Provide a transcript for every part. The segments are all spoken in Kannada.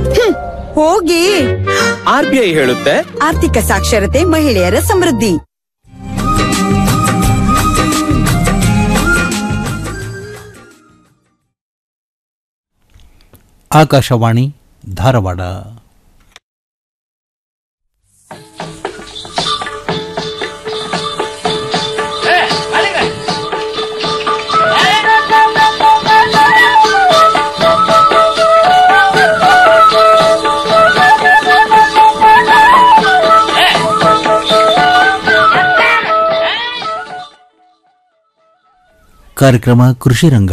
ಹೋಗಿ ಆರ್ ಬಿ ಐ ಹೇಳುತ್ತೆ ಆರ್ಥಿಕ ಸಾಕ್ಷರತೆ ಮಹಿಳೆಯರ ಸಮೃದ್ಧಿ ಆಕಾಶವಾಣಿ ಧಾರವಾಡ ಕಾರ್ಯಕ್ರಮ ಕೃಷಿ ರಂಗ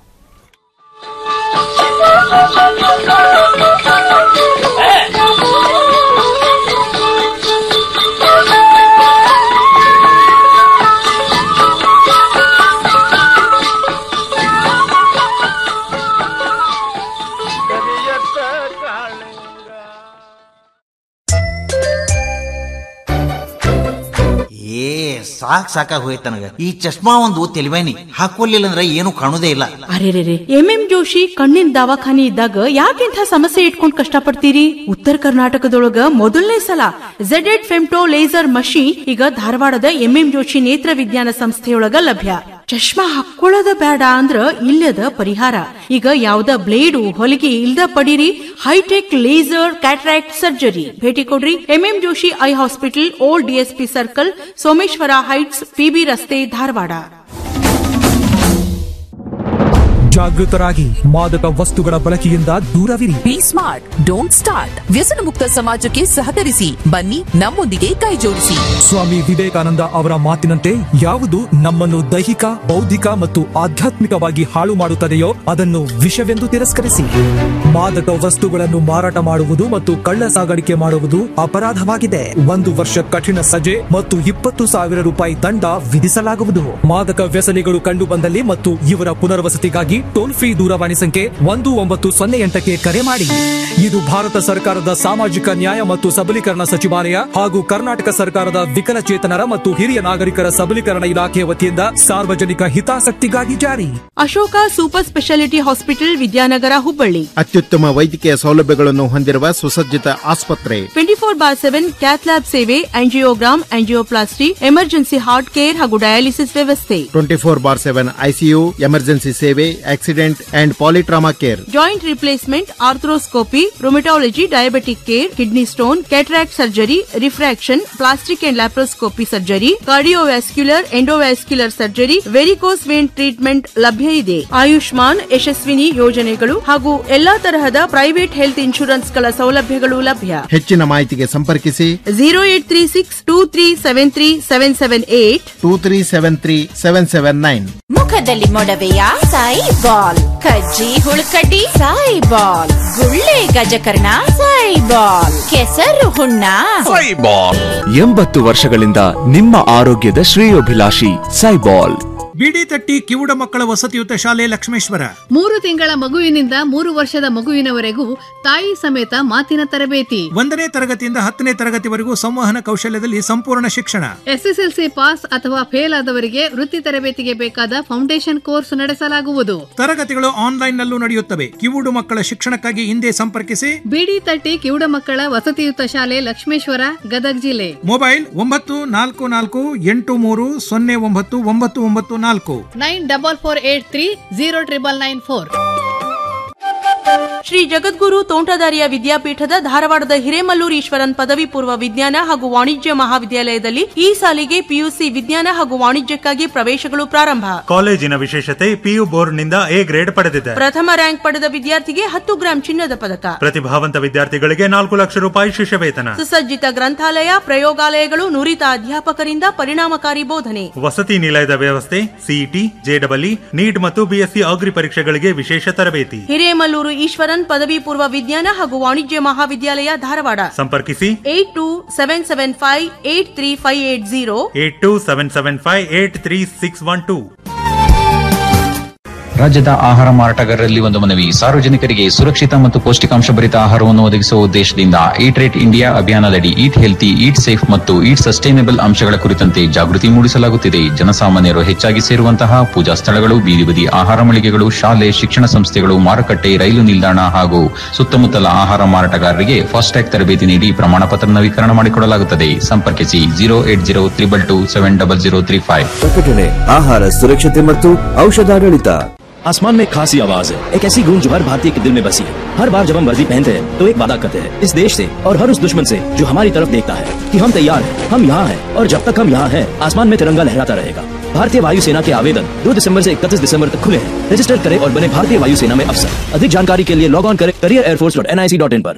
ಏ ಸಾಕ್ ಸಾಕಾಗ್ ಹೋಯ್ತು ನನಗ ಈ ಚಶ್ಮಾ ಒಂದು ತೆಲಿವೇನಿ ಹಾಕೊಲ್ಲಿಲ್ಲ ಅಂದ್ರೆ ಏನು ಕಾಣುದೇ ಇಲ್ಲ ಅರೆರೆರೆ ಎಂ ಎಂ ಜೋಶಿ ಕಣ್ಣಿನ ದವಾಖಾನಿ ಇದ್ದಾಗ ಯಾಕೆಂಥ ಸಮಸ್ಯೆ ಇಟ್ಕೊಂಡ್ ಕಷ್ಟಪಡ್ತೀರಿ ಉತ್ತರ ಕರ್ನಾಟಕದೊಳಗ ಮೊದಲನೇ ಸಲ ಝೆಡ್ ಎಡ್ ಫೆಮ್ಟೋ ಲೇಸರ್ ಮಷೀನ್ ಈಗ ಧಾರವಾಡದ ಎಂ ಎಂ ಜೋಶಿ ನೇತ್ರ ವಿಜ್ಞಾನ ಸಂಸ್ಥೆಯೊಳಗ ಲಭ್ಯ ಚಶ್ಮಾ ಹಾಕೊಳ್ಳೋದ ಬೇಡ ಅಂದ್ರ ಇಲ್ಲದ ಪರಿಹಾರ ಈಗ ಯಾವ್ದ ಬ್ಲೇಡು ಹೊಲಿಗೆ ಇಲ್ದ ಪಡೀರಿ ಹೈಟೆಕ್ ಲೇಸರ್ ಕ್ಯಾಟ್ರಾಕ್ಟ್ ಸರ್ಜರಿ ಭೇಟಿ ಕೊಡ್ರಿ MM Joshi eye hospital old DSP circle Someshwara heights PB ರಸ್ತೆ ಧಾರವಾಡ ಜಾಗೃತರಾಗಿ ಮಾದಕ ವಸ್ತುಗಳ ಬಳಕೆಯಿಂದ ದೂರವಿರಿ ಬಿ ಸ್ಮಾರ್ಟ್ ಡೋಂಟ್ ಸ್ಟಾರ್ಟ್ ವ್ಯಸನ ಮುಕ್ತ ಸಮಾಜಕ್ಕೆ ಸಹಕರಿಸಿ ಬನ್ನಿ ನಮ್ಮೊಂದಿಗೆ ಕೈ ಜೋಡಿಸಿ ಸ್ವಾಮಿ ವಿವೇಕಾನಂದ ಅವರ ಮಾತಿನಂತೆ ಯಾವುದು ನಮ್ಮನ್ನು ದೈಹಿಕ ಬೌದ್ಧಿಕ ಮತ್ತು ಆಧ್ಯಾತ್ಮಿಕವಾಗಿ ಹಾಳು ಮಾಡುತ್ತದೆಯೋ ಅದನ್ನು ವಿಷವೆಂದು ತಿರಸ್ಕರಿಸಿ ಮಾದಕ ವಸ್ತುಗಳನ್ನು ಮಾರಾಟ ಮಾಡುವುದು ಮತ್ತು ಕಳ್ಳ ಸಾಗಾಣಿಕೆ ಮಾಡುವುದು ಅಪರಾಧವಾಗಿದೆ ಒಂದು ವರ್ಷ ಕಠಿಣ ಸಜೆ ಮತ್ತು ಇಪ್ಪತ್ತು ಸಾವಿರ ರೂಪಾಯಿ ದಂಡ ವಿಧಿಸಲಾಗುವುದು ಮಾದಕ ವ್ಯಸನಿಗಳು ಕಂಡು ಬಂದಲ್ಲಿ ಮತ್ತು ಇವರ ಪುನರ್ವಸತಿಗಾಗಿ ಟೋಲ್ ಫ್ರೀ ದೂರವಾಣಿ ಸಂಖ್ಯೆ ಒಂದು ಒಂಬತ್ತು ಸೊನ್ನೆ ಎಂಟಕ್ಕೆ ಕರೆ ಮಾಡಿ ಇದು ಭಾರತ ಸರ್ಕಾರದ ಸಾಮಾಜಿಕ ನ್ಯಾಯ ಮತ್ತು ಸಬಲೀಕರಣ ಸಚಿವಾಲಯ ಹಾಗೂ ಕರ್ನಾಟಕ ಸರ್ಕಾರದ ವಿಕಲಚೇತನರ ಮತ್ತು ಹಿರಿಯ ನಾಗರಿಕರ ಸಬಲೀಕರಣ ಇಲಾಖೆಯ ವತಿಯಿಂದ ಸಾರ್ವಜನಿಕ ಹಿತಾಸಕ್ತಿಗಾಗಿ ಜಾರಿ Ashoka super speciality hospital Vidyanagar Hubballi ಅತ್ಯುತ್ತಮ ವೈದ್ಯಕೀಯ ಸೌಲಭ್ಯಗಳನ್ನು ಹೊಂದಿರುವ ಸುಸಜ್ಜಿತ ಆಸ್ಪತ್ರೆ twenty four bar seven cath lab ಸೇವೆ angiogram angioplasty emergency heart care ಹಾಗೂ ಡಯಾಲಿಸಿಸ್ ವ್ಯವಸ್ಥೆ twenty four bar seven ICU emergency ಸೇವೆ accident and polytrauma care joint replacement arthroscopy rheumatology diabetic care kidney stone cataract surgery refraction plastic and laparoscopy surgery cardiovascular endovascular surgery varicose vein treatment ಲಭ್ಯ ಇದೆ ಆಯುಷ್ಮಾನ್ ಯಶಸ್ವಿನಿ ಯೋಜನೆಗಳು ಹಾಗೂ ಎಲ್ಲಾ ತರಹದ ಪ್ರೈವೇಟ್ ಹೆಲ್ತ್ ಇನ್ಶೂರೆನ್ಸ್ ಗಳ ಸೌಲಭ್ಯಗಳು ಲಭ್ಯ ಹೆಚ್ಚಿನ ಮಾಹಿತಿಗೆ ಸಂಪರ್ಕಿಸಿ zero eight three six two three seven three seven seven eight two three seven three seven seven nine ಮುಖದಲ್ಲಿ ಮೊಡವೆಯ ಸಾಯಿ ಬಾಲ್ ಕಜ್ಜಿ ಹುಳುಕಡ್ಡಿ ಸಾಯಿ ಬಾಲ್ ಗುಳ್ಳೆ ಗಜಕರ್ಣ ಸಾಯಿ ಬಾಲ್ ಕೆಸರು ಹುಣ್ಣ ಎಂಬತ್ತು ವರ್ಷಗಳಿಂದ ನಿಮ್ಮ ಆರೋಗ್ಯದ ಶ್ರೇಯೋಭಿಲಾಷಿ ಸೈಬಾಲ್ ಬಿಡಿ ತಟ್ಟಿ ಕಿವುಡ ಮಕ್ಕಳ ವಸತಿಯುತ ಶಾಲೆ ಲಕ್ಷ್ಮೇಶ್ವರ ಮೂರು ತಿಂಗಳ ಮಗುವಿನಿಂದ ಮೂರು ವರ್ಷದ ಮಗುವಿನವರೆಗೂ ತಾಯಿ ಸಮೇತ ಮಾತಿನ ತರಬೇತಿ ಒಂದನೇ ತರಗತಿಯಿಂದ ಹತ್ತನೇ ತರಗತಿವರೆಗೂ ಸಂವಹನ ಕೌಶಲ್ಯದಲ್ಲಿ ಸಂಪೂರ್ಣ ಶಿಕ್ಷಣ ಎಸ್ಎಸ್ಎಲ್ಸಿ ಪಾಸ್ ಅಥವಾ ಫೇಲ್ ಆದವರಿಗೆ ವೃತ್ತಿ ತರಬೇತಿಗೆ ಬೇಕಾದ ಫೌಂಡೇಶನ್ ಕೋರ್ಸ್ ನಡೆಸಲಾಗುವುದು ತರಗತಿಗಳು ಆನ್ಲೈನ್ ನಲ್ಲೂ ನಡೆಯುತ್ತವೆ ಕಿವುಡು ಮಕ್ಕಳ ಶಿಕ್ಷಣಕ್ಕಾಗಿ ಹಿಂದೆ ಸಂಪರ್ಕಿಸಿ ಬಿಡಿ ತಟ್ಟಿ ಕಿವುಡ ಮಕ್ಕಳ ವಸತಿಯುತ ಶಾಲೆ ಲಕ್ಷ್ಮೇಶ್ವರ ಗದಗ್ ಜಿಲ್ಲೆ ಮೊಬೈಲ್ ಒಂಬತ್ತು ನಾಲ್ಕು ನಾಲ್ಕು ಎಂಟು ಮೂರು ಸೊನ್ನೆ ಒಂಬತ್ತು ಒಂಬತ್ತು ಒಂಬತ್ತು ನಾಲ್ಕು nine double four eight three zero triple nine four Shri Jagadguru Tontadarya ವಿದ್ಯಾಪೀಠದ ಧಾರವಾಡದ ಹಿರೇಮಲ್ಲೂರು ಈಶ್ವರನ್ ಪದವಿ ಪೂರ್ವ ವಿಜ್ಞಾನ ಹಾಗೂ ವಾಣಿಜ್ಯ ಮಹಾವಿದ್ಯಾಲಯದಲ್ಲಿ ಈ ಸಾಲಿಗೆ ಪಿಯುಸಿ ವಿಜ್ಞಾನ ಹಾಗೂ ವಾಣಿಜ್ಯಕ್ಕಾಗಿ ಪ್ರವೇಶಗಳು ಪ್ರಾರಂಭ ಕಾಲೇಜಿನ ವಿಶೇಷತೆ ಪಿಯು ಬೋರ್ಡ್ನಿಂದ ಎ ಗ್ರೇಡ್ ಪಡೆದಿದೆ ಪ್ರಥಮ ರ್ಯಾಂಕ್ ಪಡೆದ ವಿದ್ಯಾರ್ಥಿಗೆ ಹತ್ತು ಗ್ರಾಂ ಚಿನ್ನದ ಪದಕ ಪ್ರತಿಭಾವಂತ ವಿದ್ಯಾರ್ಥಿಗಳಿಗೆ ನಾಲ್ಕು ಲಕ್ಷ ರೂಪಾಯಿ ಶಿಷ್ಯ ವೇತನ ಸುಸಜ್ಜಿತ ಗ್ರಂಥಾಲಯ ಪ್ರಯೋಗಾಲಯಗಳು ನುರಿತ ಅಧ್ಯಾಪಕರಿಂದ ಪರಿಣಾಮಕಾರಿ ಬೋಧನೆ ವಸತಿ ನಿಲಯದ ವ್ಯವಸ್ಥೆ ಸಿಇಟಿ ಜೆಡಬ್ಲ್ಇ ನೀಟ್ ಮತ್ತು ಬಿಎಸ್ಸಿ ಅಗ್ರಿ ಪರೀಕ್ಷೆಗಳಿಗೆ ವಿಶೇಷ ತರಬೇತಿ ಹಿರೇಮಲ್ಲೂರು ಈಶ್ವರನ್ ಪದವಿ ಪೂರ್ವ ವಿಜ್ಞಾನ ಹಾಗೂ ವಾಣಿಜ್ಯ ಮಹಾವಿದ್ಯಾಲಯ ಧಾರವಾಡ ಸಂಪರ್ಕಿಸಿ eight two seven seven five eight three five eight zero eight two seven seven five eight three six one two ರಾಜ್ಯದ ಆಹಾರ ಮಾರಾಟಗಾರರಲ್ಲಿ ಒಂದು ಮನವಿ ಸಾರ್ವಜನಿಕರಿಗೆ ಸುರಕ್ಷಿತ ಮತ್ತು ಪೌಷ್ಟಿಕಾಂಶ ಭರಿತ ಆಹಾರವನ್ನು ಒದಗಿಸುವ ಉದ್ದೇಶದಿಂದ ಈಟ್ ರೇಟ್ ಇಂಡಿಯಾ ಅಭಿಯಾನದಡಿ ಈಟ್ ಹೆಲ್ತಿ ಈಟ್ ಸೇಫ್ ಮತ್ತು ಈಟ್ ಸಸ್ಟೈನಬಲ್ ಅಂಶಗಳ ಕುರಿತಂತೆ ಜಾಗೃತಿ ಮೂಡಿಸಲಾಗುತ್ತಿದೆ ಜನಸಾಮಾನ್ಯರು ಹೆಚ್ಚಾಗಿ ಸೇರುವಂತಹ ಪೂಜಾ ಸ್ಥಳಗಳು ಬೀದಿ ಬದಿ ಆಹಾರ ಮಳಿಗೆಗಳು ಶಾಲೆ ಶಿಕ್ಷಣ ಸಂಸ್ಥೆಗಳು ಮಾರುಕಟ್ಟೆ ರೈಲು ನಿಲ್ದಾಣ ಹಾಗೂ ಸುತ್ತಮುತ್ತಲ ಆಹಾರ ಮಾರಾಟಗಾರರಿಗೆ ಫಾಸ್ಟ್ಯಾಗ್ ತರಬೇತಿ ನೀಡಿ ಪ್ರಮಾಣ ಪತ್ರ ನವೀಕರಣ ಮಾಡಿಕೊಡಲಾಗುತ್ತದೆ ಸಂಪರ್ಕಿಸಿ zero eight zero triple two seven double zero three five ಪ್ರಕಟಣೆ ಆಹಾರ ಸುರಕ್ಷತೆ ಮತ್ತು ಔಷಧಾಡಳಿತ आसमान में खासी आवाज है एक ऐसी गूंज जो हर भारतीय के दिल में बसी है हर बार जब हम वर्दी पहनते हैं तो एक वादा करते हैं इस देश से और हर उस दुश्मन से जो हमारी तरफ देखता है कि हम तैयार हैं हम यहाँ हैं और जब तक हम यहाँ हैं आसमान में तिरंगा लहराता रहेगा भारतीय वायुसेना के आवेदन 2 दिसंबर से 31 दिसंबर तक खुले हैं रजिस्टर करें और बने भारतीय वायुसेना में अफसर अधिक जानकारी के लिए लॉग ऑन करें career airforce dot N I C dot in पर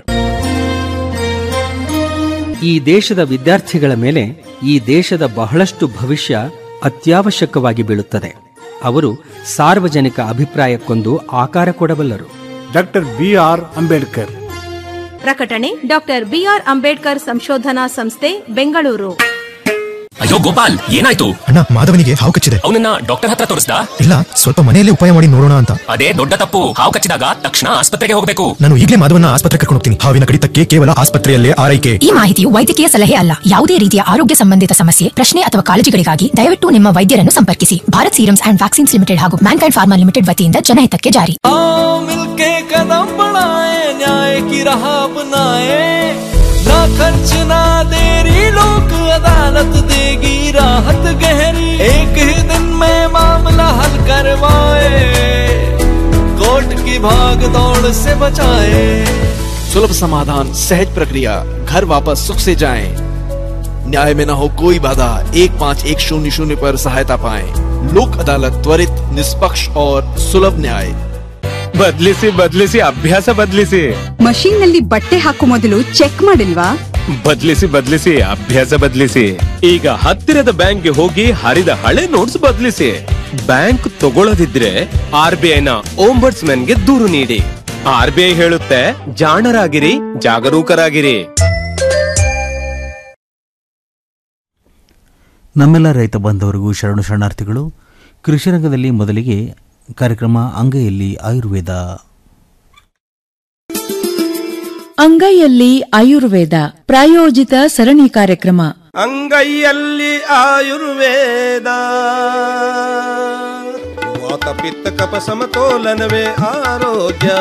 ಈ ದೇಶದ ವಿದ್ಯಾರ್ಥಿಗಳ ಮೇಲೆ ಈ ದೇಶದ ಬಹಳಷ್ಟು ಭವಿಷ್ಯ ಅತ್ಯವಶ್ಯಕವಾಗಿ ಬೀಳುತ್ತದೆ ಅವರು ಸಾರ್ವಜನಿಕ ಅಭಿಪ್ರಾಯಕ್ಕೊಂದು ಆಕಾರ ಕೊಡಬಲ್ಲರು ಡಾಕ್ಟರ್ ಬಿ ಆರ್ ಅಂಬೇಡ್ಕರ್ ಪ್ರಕಟಣೆ ಡಾಕ್ಟರ್ ಬಿಆರ್ ಅಂಬೇಡ್ಕರ್ ಸಂಶೋಧನಾ ಸಂಸ್ಥೆ ಬೆಂಗಳೂರು ಅಯ್ಯೋ ಗೋಪಾಲ್ ಏನಾಯ್ತು ಅಣ್ಣ ಮಾಧವನಿಗೆ ಹಾವು ಕಚ್ಚಿದೆ ಅವನನ್ನ ಡಾಕ್ಟರ್ ಹತ್ರ ತೋರಿಸ್ದ ಇಲ್ಲ ಸ್ವಲ್ಪ ಮನೆಯಲ್ಲೇ ಉಪಾಯ ಮಾಡಿ ನೋಡೋಣ ಅಂತ ಅದೇ ದೊಡ್ಡ ತಪ್ಪು ಹಾವು ಕಚ್ಚಿದಾಗ ತಕ್ಷಣ ಆಸ್ಪತ್ರೆಗೆ ಹೋಗಬೇಕು ನಾನು ಈಗಲೇ ಮಾಧವನ ಆಸ್ಪತ್ರೆ ಕರ್ಕೊಂಡು ಹೋಗ್ತೀನಿ ಹಾವಿನ ಕಡಿತಕ್ಕೆ ಕೇವಲ ಆಸ್ಪತ್ರೆಯಲ್ಲೇ ಆರೈಕೆ ಈ ಮಾಹಿತಿಯು ವೈದ್ಯಕೀಯ ಸಲಹೆ ಅಲ್ಲ ಯಾವುದೇ ರೀತಿಯ ಆರೋಗ್ಯ ಸಂಬಂಧಿತ ಸಮಸ್ಯೆ ಪ್ರಶ್ನೆ ಅಥವಾ ಕಾಳಜಿಗಳಿಗಾಗಿ ದಯವಿಟ್ಟು ನಿಮ್ಮ ವೈದ್ಯರನ್ನು ಸಂಪರ್ಕಿಸಿ Bharat Serums and Vaccines Limited ಹಾಗೂ ಮ್ಯಾನ್ಕೈಂಡ್ ಫಾರ್ಮಾ ಲಿಮಿಟೆಡ್ ವತಿಯಿಂದ ಜನಹಿತಕ್ಕೆ ಜಾರಿ मिलके कदम बढ़ाए न्याय की राह अपनाए ना खर्च ना देरी लोक अदालत देगी राहत गहरी एक ही दिन में मामला हल करवाए कोर्ट की भाग दौड़ से बचाए सुलभ समाधान सहज प्रक्रिया घर वापस सुख से जाएं। न्याय में न हो कोई बाधा एक पाँच एक शून्य शून्य पर सहायता पाएं। लोक अदालत त्वरित निष्पक्ष और सुलभ न्याय ಬದ್ಲಿಸಿ ಬದ್ಲಿಸಿ ಅಭ್ಯಾಸ ಬದ್ಲಿಸಿ ಮಷೀನ್ ನಲ್ಲಿ ಬಟ್ಟೆ ಹಾಕೋ ಮೊದಲು ಚೆಕ್ ಮಾಡಿಲ್ವಾ ಬದ್ಲಿಸಿ ಬದ್ಲಿಸಿ ಅಭ್ಯಾಸ ಬದ್ಲಿಸಿ ಈಗ ಹತ್ತಿರದ ಬ್ಯಾಂಕ್ಗೆ ಹೋಗಿ ಹರಿದ ಹಳೆ ನೋಟ್ಸ್ ಬದ್ಲಿಸಿ ಬ್ಯಾಂಕ್ ತಗೊಳ್ಳದಿದ್ರೆ ಆರ್ ಬಿ ಐನ ಓಂಬರ್ಟ್ಸ್ ಗೆ ದೂರು ನೀಡಿ ಆರ್ ಬಿ ಐ ಹೇಳುತ್ತೆ ಜಾಣರಾಗಿರಿ ಜಾಗರೂಕರಾಗಿರಿ ನಮ್ಮೆಲ್ಲ ರೈತ ಬಾಂಧವರಿಗೂ ಶರಣು ಶರಣಾರ್ಥಿಗಳು ಕೃಷಿ ರಂಗದಲ್ಲಿ ಮೊದಲಿಗೆ ಕಾರ್ಯಕ್ರಮ ಅಂಗೈಯಲ್ಲಿ ಆಯುರ್ವೇದ ಅಂಗೈಯಲ್ಲಿ ಆಯುರ್ವೇದ ಪ್ರಾಯೋಜಿತ ಸರಣಿ ಕಾರ್ಯಕ್ರಮ ಅಂಗೈಯಲ್ಲಿ ಆಯುರ್ವೇದ ವಾತ ಪಿತ್ತ ಕಪ ಸಮತೋಲನವೇ ಆರೋಗ್ಯ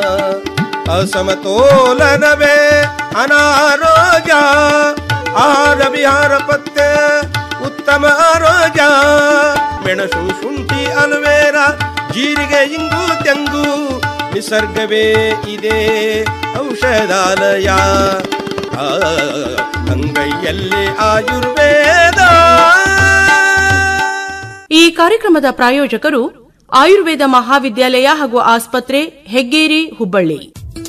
ಅಸಮತೋಲನವೇ ಅನಾರೋಗ್ಯ ಆಹಾರ ವಿಹಾರ ಪಥ್ಯ ಉತ್ತಮ ಆರೋಗ್ಯ ಮೆಣಸು ಶುಂಠಿ ಅಲುವೇರ ಜೀರಿಗೆ ಇಂಗು ತೆಂಗು ನಿಸರ್ಗವೇ ಇದೆ ಔಷಧಾಲಯ ಆ, ಅಂಗೈಯಲ್ಲಿ ಆಯುರ್ವೇದ ಈ ಕಾರ್ಯಕ್ರಮದ ಪ್ರಾಯೋಜಕರು ಆಯುರ್ವೇದ ಮಹಾವಿದ್ಯಾಲಯ ಹಾಗೂ ಆಸ್ಪತ್ರೆ ಹೆಗ್ಗೇರಿ ಹುಬ್ಬಳ್ಳಿ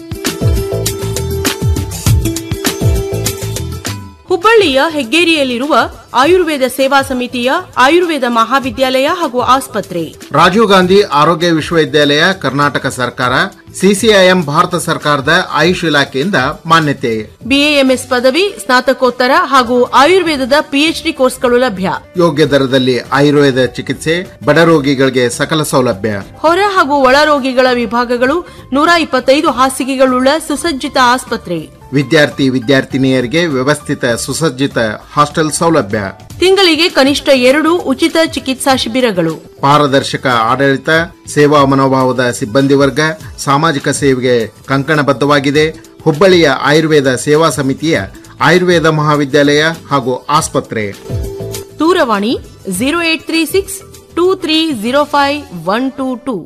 ಹುಬ್ಬಳ್ಳಿಯ ಹೆಗ್ಗೇರಿಯಲ್ಲಿರುವ ಆಯುರ್ವೇದ ಸೇವಾ ಸಮಿತಿಯ ಆಯುರ್ವೇದ ಮಹಾವಿದ್ಯಾಲಯ ಹಾಗೂ ಆಸ್ಪತ್ರೆ ರಾಜೀವ್ ಗಾಂಧಿ ಆರೋಗ್ಯ ವಿಶ್ವವಿದ್ಯಾಲಯ ಕರ್ನಾಟಕ ಸರ್ಕಾರ ಸಿಸಿಐಎಂ ಭಾರತ ಸರ್ಕಾರದ ಆಯುಷ್ ಇಲಾಖೆಯಿಂದ ಮಾನ್ಯತೆ ಬಿಎಎಂಎಸ್ ಪದವಿ ಸ್ನಾತಕೋತ್ತರ ಹಾಗೂ ಆಯುರ್ವೇದದ ಪಿಎಚ್ಡಿ ಕೋರ್ಸ್ಗಳು ಲಭ್ಯ ಯೋಗ್ಯ ದರದಲ್ಲಿ ಆಯುರ್ವೇದ ಚಿಕಿತ್ಸೆ ಬಡ ರೋಗಿಗಳಿಗೆ ಸಕಲ ಸೌಲಭ್ಯ ಹೊರ ಹಾಗೂ ಒಳ ರೋಗಿಗಳ ವಿಭಾಗಗಳು ನೂರ ಇಪ್ಪತ್ತೈದು ಹಾಸಿಗೆಗಳುಳ್ಳ ಸುಸಜ್ಜಿತ ಆಸ್ಪತ್ರೆ ವಿದ್ಯಾರ್ಥಿ ವಿದ್ಯಾರ್ಥಿನಿಯರಿಗೆ ವ್ಯವಸ್ಥಿತ ಸುಸಜ್ಜಿತ ಹಾಸ್ಟೆಲ್ ಸೌಲಭ್ಯ ತಿಂಗಳಿಗೆ ಕನಿಷ್ಠ ಎರಡು ಉಚಿತ ಚಿಕಿತ್ಸಾ ಶಿಬಿರಗಳು ಪಾರದರ್ಶಕ ಆಡಳಿತ ಸೇವಾ ಮನೋಭಾವದ ಸಿಬ್ಬಂದಿ ವರ್ಗ ಸಾಮಾಜಿಕ ಸೇವೆಗೆ ಕಂಕಣಬದ್ಧವಾಗಿದೆ ಹುಬ್ಬಳ್ಳಿಯ ಆಯುರ್ವೇದ ಸೇವಾ ಸಮಿತಿಯ ಆಯುರ್ವೇದ ಮಹಾವಿದ್ಯಾಲಯ ಹಾಗೂ ಆಸ್ಪತ್ರೆ ದೂರವಾಣಿ zero eight three six two three zero five one two two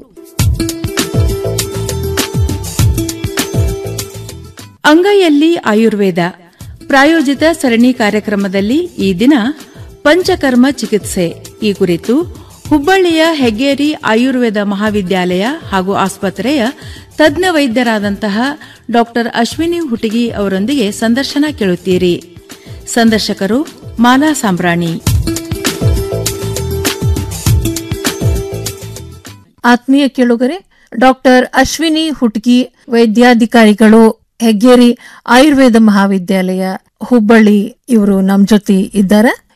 ಅಂಗೈಯಲ್ಲಿ ಆಯುರ್ವೇದ ಪ್ರಾಯೋಜಿತ ಸರಣಿ ಕಾರ್ಯಕ್ರಮದಲ್ಲಿ ಈ ದಿನ ಪಂಚಕರ್ಮ ಚಿಕಿತ್ಸೆ ಈ ಕುರಿತು ಹುಬ್ಬಳ್ಳಿಯ ಹೆಗ್ಗೇರಿ ಆಯುರ್ವೇದ ಮಹಾವಿದ್ಯಾಲಯ ಹಾಗೂ ಆಸ್ಪತ್ರೆಯ ತಜ್ಞ ವೈದ್ಯರಾದಂತಹ ಡಾಕ್ಟರ್ ಅಶ್ವಿನಿ ಹುಟಗಿ ಅವರೊಂದಿಗೆ ಸಂದರ್ಶನ ಕೇಳುತ್ತೀರಿ ಸಂದರ್ಶಕರು ಮಾಲಾ ಸಾಂಬ್ರಾಣಿ ಆತ್ಮೀಯ ಕೇಳುಗರೆ ಡಾಕ್ಟರ್ ಅಶ್ವಿನಿ ಹುಟ್ಗಿ ವೈದ್ಯಾಧಿಕಾರಿಗಳು ಹೆಗ್ಗೇರಿ ಆಯುರ್ವೇದ ಮಹಾವಿದ್ಯಾಲಯ ಹುಬ್ಬಳ್ಳಿ ಇವರು ನಮ್ ಜೊತೆ ಇದ್ದಾರೆ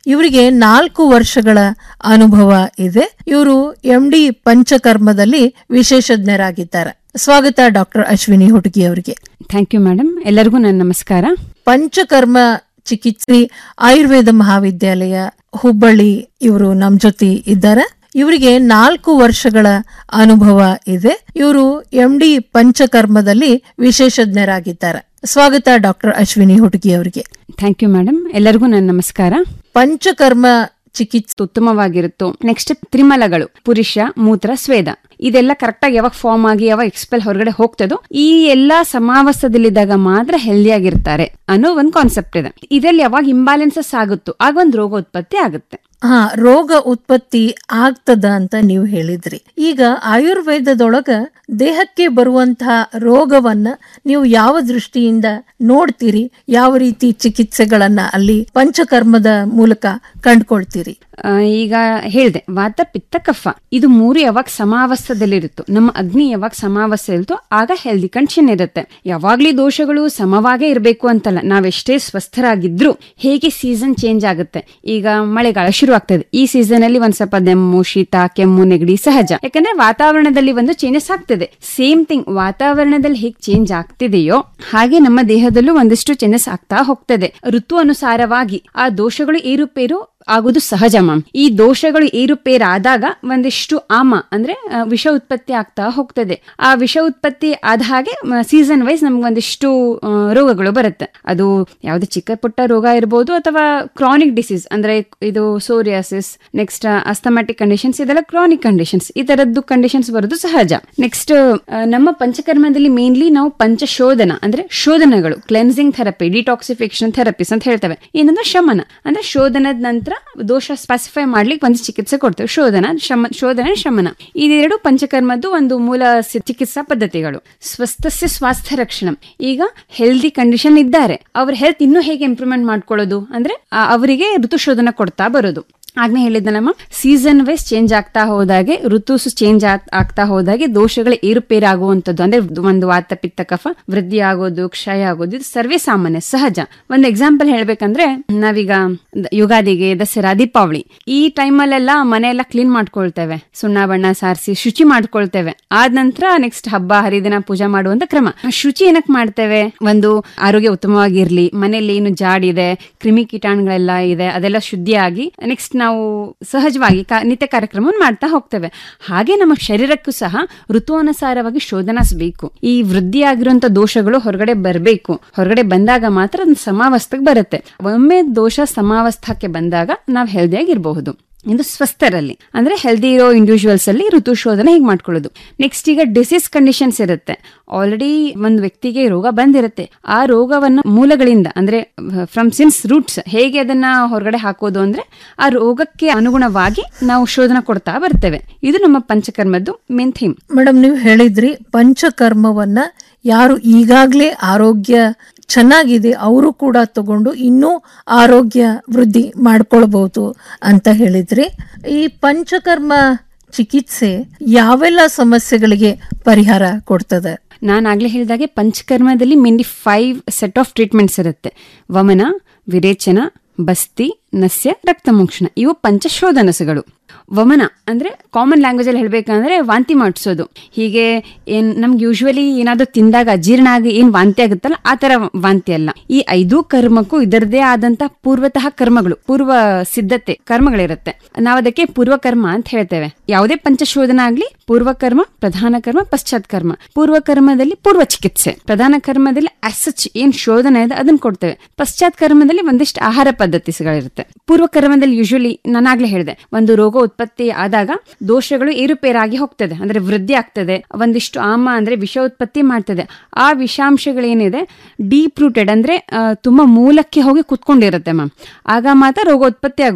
ಇವರಿಗೆ ನಾಲ್ಕು ವರ್ಷಗಳ ಅನುಭವ ಇದೆ ಇವರು ಎಂ ಡಿ ಪಂಚಕರ್ಮದಲ್ಲಿ ವಿಶೇಷಜ್ಞರಾಗಿದ್ದಾರೆ ಸ್ವಾಗತ ಡಾಕ್ಟರ್ ಅಶ್ವಿನಿ ಹುಡುಗಿ ಅವರಿಗೆ ಥ್ಯಾಂಕ್ ಯು ಮೇಡಮ್ ಎಲ್ಲರಿಗೂ ನನ್ನ ನಮಸ್ಕಾರ ಪಂಚಕರ್ಮ ಚಿಕಿತ್ಸೆ ಆಯುರ್ವೇದ ಮಹಾವಿದ್ಯಾಲಯ ಹುಬ್ಬಳ್ಳಿ ಇವರು ನಮ್ ಜೊತೆ ಇದ್ದಾರೆ ಇವರಿಗೆ ನಾಲ್ಕು ವರ್ಷಗಳ ಅನುಭವ ಇದೆ ಇವರು ಎಂ ಡಿ ಪಂಚಕರ್ಮದಲ್ಲಿ ವಿಶೇಷಜ್ಞರಾಗಿದ್ದಾರೆ ಸ್ವಾಗತ ಡಾಕ್ಟರ್ ಅಶ್ವಿನಿ ಹುಡುಗಿ ಅವರಿಗೆ ಥ್ಯಾಂಕ್ ಯು ಮೇಡಮ್ ಎಲ್ಲರಿಗೂ ನನ್ನ ನಮಸ್ಕಾರ ಪಂಚಕರ್ಮ ಚಿಕಿತ್ಸೆ ಉತ್ತಮವಾಗಿರುತ್ತೋ ನೆಕ್ಸ್ಟ್ ತ್ರಿಮಲಗಳು ಪುರುಷ ಮೂತ್ರ ಸ್ವೇದ ಇದೆಲ್ಲ ಕರೆಕ್ಟಾಗಿ ಯಾವಾಗ ಫಾರ್ಮ್ ಆಗಿ ಯಾವಾಗ ಎಕ್ಸ್ಪೆಲ್ ಹೊರಗಡೆ ಹೋಗ್ತದೋ ಈ ಎಲ್ಲಾ ಸಮಾವಸ್ಥದಲ್ಲಿದ್ದಾಗ ಮಾತ್ರ ಹೆಲ್ದಿ ಆಗಿರ್ತಾರೆ ಅನ್ನೋ ಒಂದು ಕಾನ್ಸೆಪ್ಟ್ ಇದೆ ಇದರಲ್ಲಿ ಯಾವಾಗ ಇಂಬ್ಯಾಲೆನ್ಸಸ್ ಆಗುತ್ತೋ ಆಗ ಒಂದು ರೋಗೋತ್ಪತ್ತಿ ಆಗುತ್ತೆ ಹಾ ರೋಗ ಉತ್ಪತ್ತಿ ಆಗ್ತದ ಅಂತ ನೀವು ಹೇಳಿದ್ರಿ ಈಗ ಆಯುರ್ವೇದದೊಳಗ ದೇಹಕ್ಕೆ ಬರುವಂತಹ ರೋಗವನ್ನ ನೀವು ಯಾವ ದೃಷ್ಟಿಯಿಂದ ನೋಡ್ತೀರಿ ಯಾವ ರೀತಿ ಚಿಕಿತ್ಸೆಗಳನ್ನ ಅಲ್ಲಿ ಪಂಚಕರ್ಮದ ಮೂಲಕ ಕಂಡ್ಕೊಳ್ತೀರಿ ಆ, ಈಗ ಹೇಳ್ದೆ ವಾತ ಪಿತ್ತ ಕಫ ಇದು ಮೂರು ಯಾವಾಗ ಸಮಾವಸ್ಥದಲ್ಲಿರುತ್ತೋ ನಮ್ಮ ಅಗ್ನಿ ಯಾವಾಗ ಸಮಾವಸ್ಥೆ ಇರುತ್ತೋ ಆಗ ಹೆಲ್ದಿ ಕಂಡೀಷನ್ ಇರುತ್ತೆ ಯಾವಾಗ್ಲೂ ದೋಷಗಳು ಸಮವಾಗೇ ಇರಬೇಕು ಅಂತಲ್ಲ ನಾವೆಷ್ಟೇ ಸ್ವಸ್ಥರಾಗಿದ್ರು ಹೇಗೆ ಸೀಸನ್ ಚೇಂಜ್ ಆಗುತ್ತೆ ಈಗ ಮಳೆಗಾಲ ಶುರು ಆಗ್ತದೆ ಈ ಸೀಸನ್ ಅಲ್ಲಿ ಒಂದ್ ಸ್ವಲ್ಪ ದೆಮ್ಮು ಶೀತ ಕೆಮ್ಮು ನೆಗಡಿ ಸಹಜ ಯಾಕಂದ್ರೆ ವಾತಾವರಣದಲ್ಲಿ ಒಂದು ಚೇಂಜಸ್ ಆಗ್ತದೆ ಸೇಮ್ ಥಿಂಗ್ ವಾತಾವರಣದಲ್ಲಿ ಹೇಗೆ ಚೇಂಜ್ ಆಗ್ತಿದೆಯೋ ಹಾಗೆ ನಮ್ಮ ದೇಹದಲ್ಲೂ ಒಂದಿಷ್ಟು ಚೇಂಜಸ್ ಆಗ್ತಾ ಹೋಗ್ತದೆ ಋತು ಅನುಸಾರವಾಗಿ ಆ ದೋಷಗಳು ಏರುಪೇರು ಆಗುವುದು ಸಹಜ ಮ್ಯಾಮ್ ಈ ದೋಷಗಳು ಏರುಪೇರಾದಾಗ ಒಂದಿಷ್ಟು ಆಮ ಅಂದ್ರೆ ಆ, ವಿಷ ಉತ್ಪತ್ತಿ ಆಗ್ತಾ ಹೋಗ್ತದೆ ಆ ವಿಷ ಉತ್ಪತ್ತಿ ಆದ ಹಾಗೆ ಸೀಸನ್ ವೈಸ್ ನಮ್ಗೆ ಒಂದಿಷ್ಟು ಆ, ರೋಗಗಳು ಬರುತ್ತೆ ಅದು ಯಾವುದೇ ಚಿಕ್ಕ ಪುಟ್ಟ ರೋಗ ಇರ್ಬೋದು ಅಥವಾ ಕ್ರಾನಿಕ್ ಡಿಸೀಸ್ ಅಂದ್ರೆ ಇದು ಸೋರಿಯಾಸಿಸ್ ನೆಕ್ಸ್ಟ್ ಅಸ್ಥಮ್ಯಾಟಿಕ್ ಕಂಡೀಷನ್ಸ್ ಇದೆಲ್ಲ ಕ್ರಾನಿಕ್ ಕಂಡೀಷನ್ಸ್ ಈ ತರದ್ದು ಕಂಡೀಷನ್ಸ್ ಬರೋದು ಸಹಜ ನೆಕ್ಸ್ಟ್ ನಮ್ಮ ಪಂಚಕರ್ಮದಲ್ಲಿ ಮೇನ್ಲಿ ನಾವು ಪಂಚಶೋಧನ ಅಂದ್ರೆ ಶೋಧನಗಳು ಕ್ಲೆನ್ಸಿಂಗ್ ಥೆರಪಿ ಡಿಟಾಕ್ಸಿಫಿಕೇಶನ್ ಥೆರಪೀಸ್ ಅಂತ ಹೇಳ್ತೇವೆ ಏನಂದ್ರೆ ಶಮನ ಅಂದ್ರೆ ಶೋಧನದ ನಂತರ ದೋಷ ಸ್ಪೆಸಿಫೈ ಮಾಡ್ಲಿಕ್ಕೆ ಒಂದು ಚಿಕಿತ್ಸೆ ಕೊಡ್ತೇವೆ ಶೋಧನ ಶಮ ಶೋಧನೆ ಶಮನ ಇದೆರಡು ಪಂಚಕರ್ಮದ್ದು ಒಂದು ಮೂಲ ಸಿ- ಚಿಕಿತ್ಸಾ ಪದ್ಧತಿಗಳು ಸ್ವಸ್ಥಸ್ಯ ಸ್ವಾಸ್ಥ್ಯ ರಕ್ಷಣ ಈಗ ಹೆಲ್ದಿ ಕಂಡೀಷನ್ ಇದ್ದಾರೆ ಅವ್ರ ಹೆಲ್ತ್ ಇನ್ನೂ ಹೇಗೆ ಇಂಪ್ರೂವ್ಮೆಂಟ್ ಮಾಡ್ಕೊಳ್ಳೋದು ಅಂದ್ರೆ ಆ, ಅವರಿಗೆ ಋತುಶೋಧನ ಕೊಡ್ತಾ ಬರೋದು ಆಗ್ನೇ ಹೇಳಿದ್ನಲ್ಲಮ್ಮ ಸೀಸನ್ ವೈಸ್ ಚೇಂಜ್ ಆಗ್ತಾ ಹೋದಾಗೆ ಋತುಸು ಚೇಂಜ್ ಆಗ್ತಾ ಹೋದಾಗೆ ದೋಷಗಳ ಏರುಪೇರಾಗುವಂಥದ್ದು ಅಂದ್ರೆ ಒಂದು ವಾತ ಪಿತ್ತ ಕಫ ವೃದ್ಧಿ ಆಗೋದು ಕ್ಷಯ ಆಗೋದು ಇದು ಸರ್ವೇ ಸಾಮಾನ್ಯ ಸಹಜ ಒಂದು ಎಕ್ಸಾಂಪಲ್ ಹೇಳ್ಬೇಕಂದ್ರೆ ನಾವೀಗ ದ- ಯುಗಾದಿಗೆ ದಸರಾ ದೀಪಾವಳಿ ಈ ಟೈಮಲ್ಲೆಲ್ಲ ಮನೆಯೆಲ್ಲ ಕ್ಲೀನ್ ಮಾಡ್ಕೊಳ್ತೇವೆ ಸುಣ್ಣ ಬಣ್ಣ ಸಾರಿಸಿ ಶುಚಿ ಮಾಡ್ಕೊಳ್ತೇವೆ ಆದ ನಂತರ ನೆಕ್ಸ್ಟ್ ಹಬ್ಬ ಹರಿದಿನ ಪೂಜೆ ಮಾಡುವಂತ ಕ್ರಮ ಶುಚಿ ಏನಕ್ಕೆ ಮಾಡ್ತೇವೆ ಒಂದು ಆರೋಗ್ಯ ಉತ್ತಮವಾಗಿರ್ಲಿ ಮನೆಯಲ್ಲಿ ಏನು ಜಾಡಿದೆ ಕ್ರಿಮಿ ಕೀಟಾಣುಗಳೆಲ್ಲ ಇದೆ ಅದೆಲ್ಲ ಶುದ್ಧಿಯಾಗಿ ನೆಕ್ಸ್ಟ್ ನಾವು ಸಹಜವಾಗಿ ಕಾ- ನಿತ್ಯ ಕಾರ್ಯಕ್ರಮವನ್ನು ಮಾಡ್ತಾ ಹೋಗ್ತೇವೆ ಹಾಗೆ ನಮ್ಮ ಶರೀರಕ್ಕೂ ಸಹ ಋತುವನುಸಾರವಾಗಿ ಶೋಧನಿಸಬೇಕು ಈ ವೃದ್ಧಿಯಾಗಿರುವಂತ ದೋಷಗಳು ಹೊರಗಡೆ ಬರಬೇಕು ಹೊರಗಡೆ ಬಂದಾಗ ಮಾತ್ರ ಅದು ಸಮಾವಸ್ಥೆಗೆ ಬರುತ್ತೆ ಒಮ್ಮೆ ದೋಷ ಸಮಾವಸ್ಥಕ್ಕೆ ಬಂದಾಗ ನಾವು ಹೆಲ್ದಿಯಾಗಿರಬಹುದು ಇದು ಸ್ವಸ್ಥರಲ್ಲಿ ಅಂದ್ರೆ ಹೆಲ್ದಿ ಇರೋ ಇಂಡಿವಿಜುವಲ್ಸ್ ಅಲ್ಲಿ ಋತು ಶೋಧನೆ ಹೇಗೆ ಮಾಡ್ಕೊಳ್ಳೋದು ನೆಕ್ಸ್ಟ್ ಈಗ ಡಿಸೀಸ್ ಕಂಡೀಷನ್ಸ್ ಇರುತ್ತೆ ಆಲ್ರೆಡಿ ಒಂದು ವ್ಯಕ್ತಿಗೆ ರೋಗ ಬಂದಿರುತ್ತೆ ಆ ರೋಗವನ್ನ ಮೂಲಗಳಿಂದ ಅಂದ್ರೆ ಫ್ರಮ್ ಸಿನ್ಸ್ ರೂಟ್ಸ್ ಹೇಗೆ ಅದನ್ನ ಹೊರಗಡೆ ಹಾಕೋದು ಅಂದ್ರೆ ಆ ರೋಗಕ್ಕೆ ಅನುಗುಣವಾಗಿ ನಾವು ಶೋಧನೆ ಕೊಡ್ತಾ ಬರ್ತೇವೆ ಇದು ನಮ್ಮ ಪಂಚಕರ್ಮದ್ದು ಮೇನ್ ಥೀಮ್ ಮೇಡಮ್ ನೀವು ಹೇಳಿದ್ರಿ ಪಂಚಕರ್ಮವನ್ನ ಯಾರು ಈಗಾಗಲೇ ಆರೋಗ್ಯ ಚೆನ್ನಾಗಿದೆ ಅವರು ಕೂಡ ತಗೊಂಡು ಇನ್ನೂ ಆರೋಗ್ಯ ವೃದ್ಧಿ ಮಾಡ್ಕೊಳ್ಬಹುದು ಅಂತ ಹೇಳಿದ್ರಿ ಈ ಪಂಚಕರ್ಮ ಚಿಕಿತ್ಸೆ ಯಾವೆಲ್ಲ ಸಮಸ್ಯೆಗಳಿಗೆ ಪರಿಹಾರ ಕೊಡ್ತದೆ ನಾನು ಆಗ್ಲೇ ಹೇಳಿದಾಗೆ ಪಂಚಕರ್ಮದಲ್ಲಿ mainly five set of treatments ಇರುತ್ತೆ ವಮನ ವಿರೇಚನ ಬಸ್ತಿ ನಸ್ಯ ರಕ್ತಮೋಕ್ಷಣ ಇವು ಪಂಚಶೋಧನಸಗಳು ವಮನ ಅಂದ್ರೆ ಕಾಮನ್ ಲ್ಯಾಂಗ್ವೇಜ್ ಅಲ್ಲಿ ಹೇಳ್ಬೇಕಂದ್ರೆ ವಾಂತಿ ಮಾಡಿಸೋದು ಹೀಗೆ ಏನ್ ನಮ್ಗೆ ಯೂಶ್ವಲಿ ಏನಾದ್ರು ತಿಂದಾಗ ಅಜೀರ್ಣ ಆಗಿ ಏನ್ ವಾಂತಿ ಆಗುತ್ತಲ್ಲ ಆ ತರ ವಾಂತಿ ಅಲ್ಲ ಈ ಐದು ಕರ್ಮಕ್ಕೂ ಇದರದೇ ಆದಂತ ಪೂರ್ವತಃ ಕರ್ಮಗಳು ಪೂರ್ವ ಸಿದ್ಧತೆ ಕರ್ಮಗಳಿರುತ್ತೆ ನಾವು ಅದಕ್ಕೆ ಪೂರ್ವ ಕರ್ಮ ಅಂತ ಹೇಳ್ತೇವೆ ಯಾವುದೇ ಪಂಚಶೋಧನ ಆಗ್ಲಿ ಪೂರ್ವ ಕರ್ಮ ಪ್ರಧಾನ ಕರ್ಮ ಪಶ್ಚಾತ್ ಕರ್ಮ ಪೂರ್ವ ಕರ್ಮದಲ್ಲಿ ಪೂರ್ವ ಚಿಕಿತ್ಸೆ ಪ್ರಧಾನ ಕರ್ಮದಲ್ಲಿ ಅಸಚ್ ಏನ್ ಶೋಧನೆ ಇದೆ ಅದನ್ನ ಕೊಡ್ತೇವೆ ಪಶ್ಚಾತ್ ಕರ್ಮದಲ್ಲಿ ಒಂದಿಷ್ಟು ಆಹಾರ ಪದ್ಧತಿಗಳಿರುತ್ತೆ ಪೂರ್ವ ಕರ್ಮದಲ್ಲಿ ಯೂಶಲಿ ನಾನಾಗ್ಲೇ ಹೇಳಿದೆ ಒಂದು ರೋಗ ಉತ್ಪತ್ತಿ ಆದಾಗ ದೋಷಗಳು ಏರುಪೇರಾಗಿ ಹೋಗ್ತದೆ ಅಂದ್ರೆ ವೃದ್ಧಿ ಆಗ್ತದೆ ಒಂದಿಷ್ಟು ಆಮ ಅಂದ್ರೆ ವಿಷ ಉತ್ಪತ್ತಿ ಮಾಡ್ತದೆ ಆ ವಿಷಾಂಶಗಳೇನಿದೆ ಡೀಪ್ ರೂಟೆಡ್ ಅಂದ್ರೆ ಆ, ತುಂಬಾ ಮೂಲಕ್ಕೆ ಹೋಗಿ ಕುತ್ಕೊಂಡಿರುತ್ತೆ ಮ್ಯಾಮ್ ಆಗ ಮಾತ್ರ ರೋಗ ಉತ್ಪತ್ತಿ ಆಗೋದು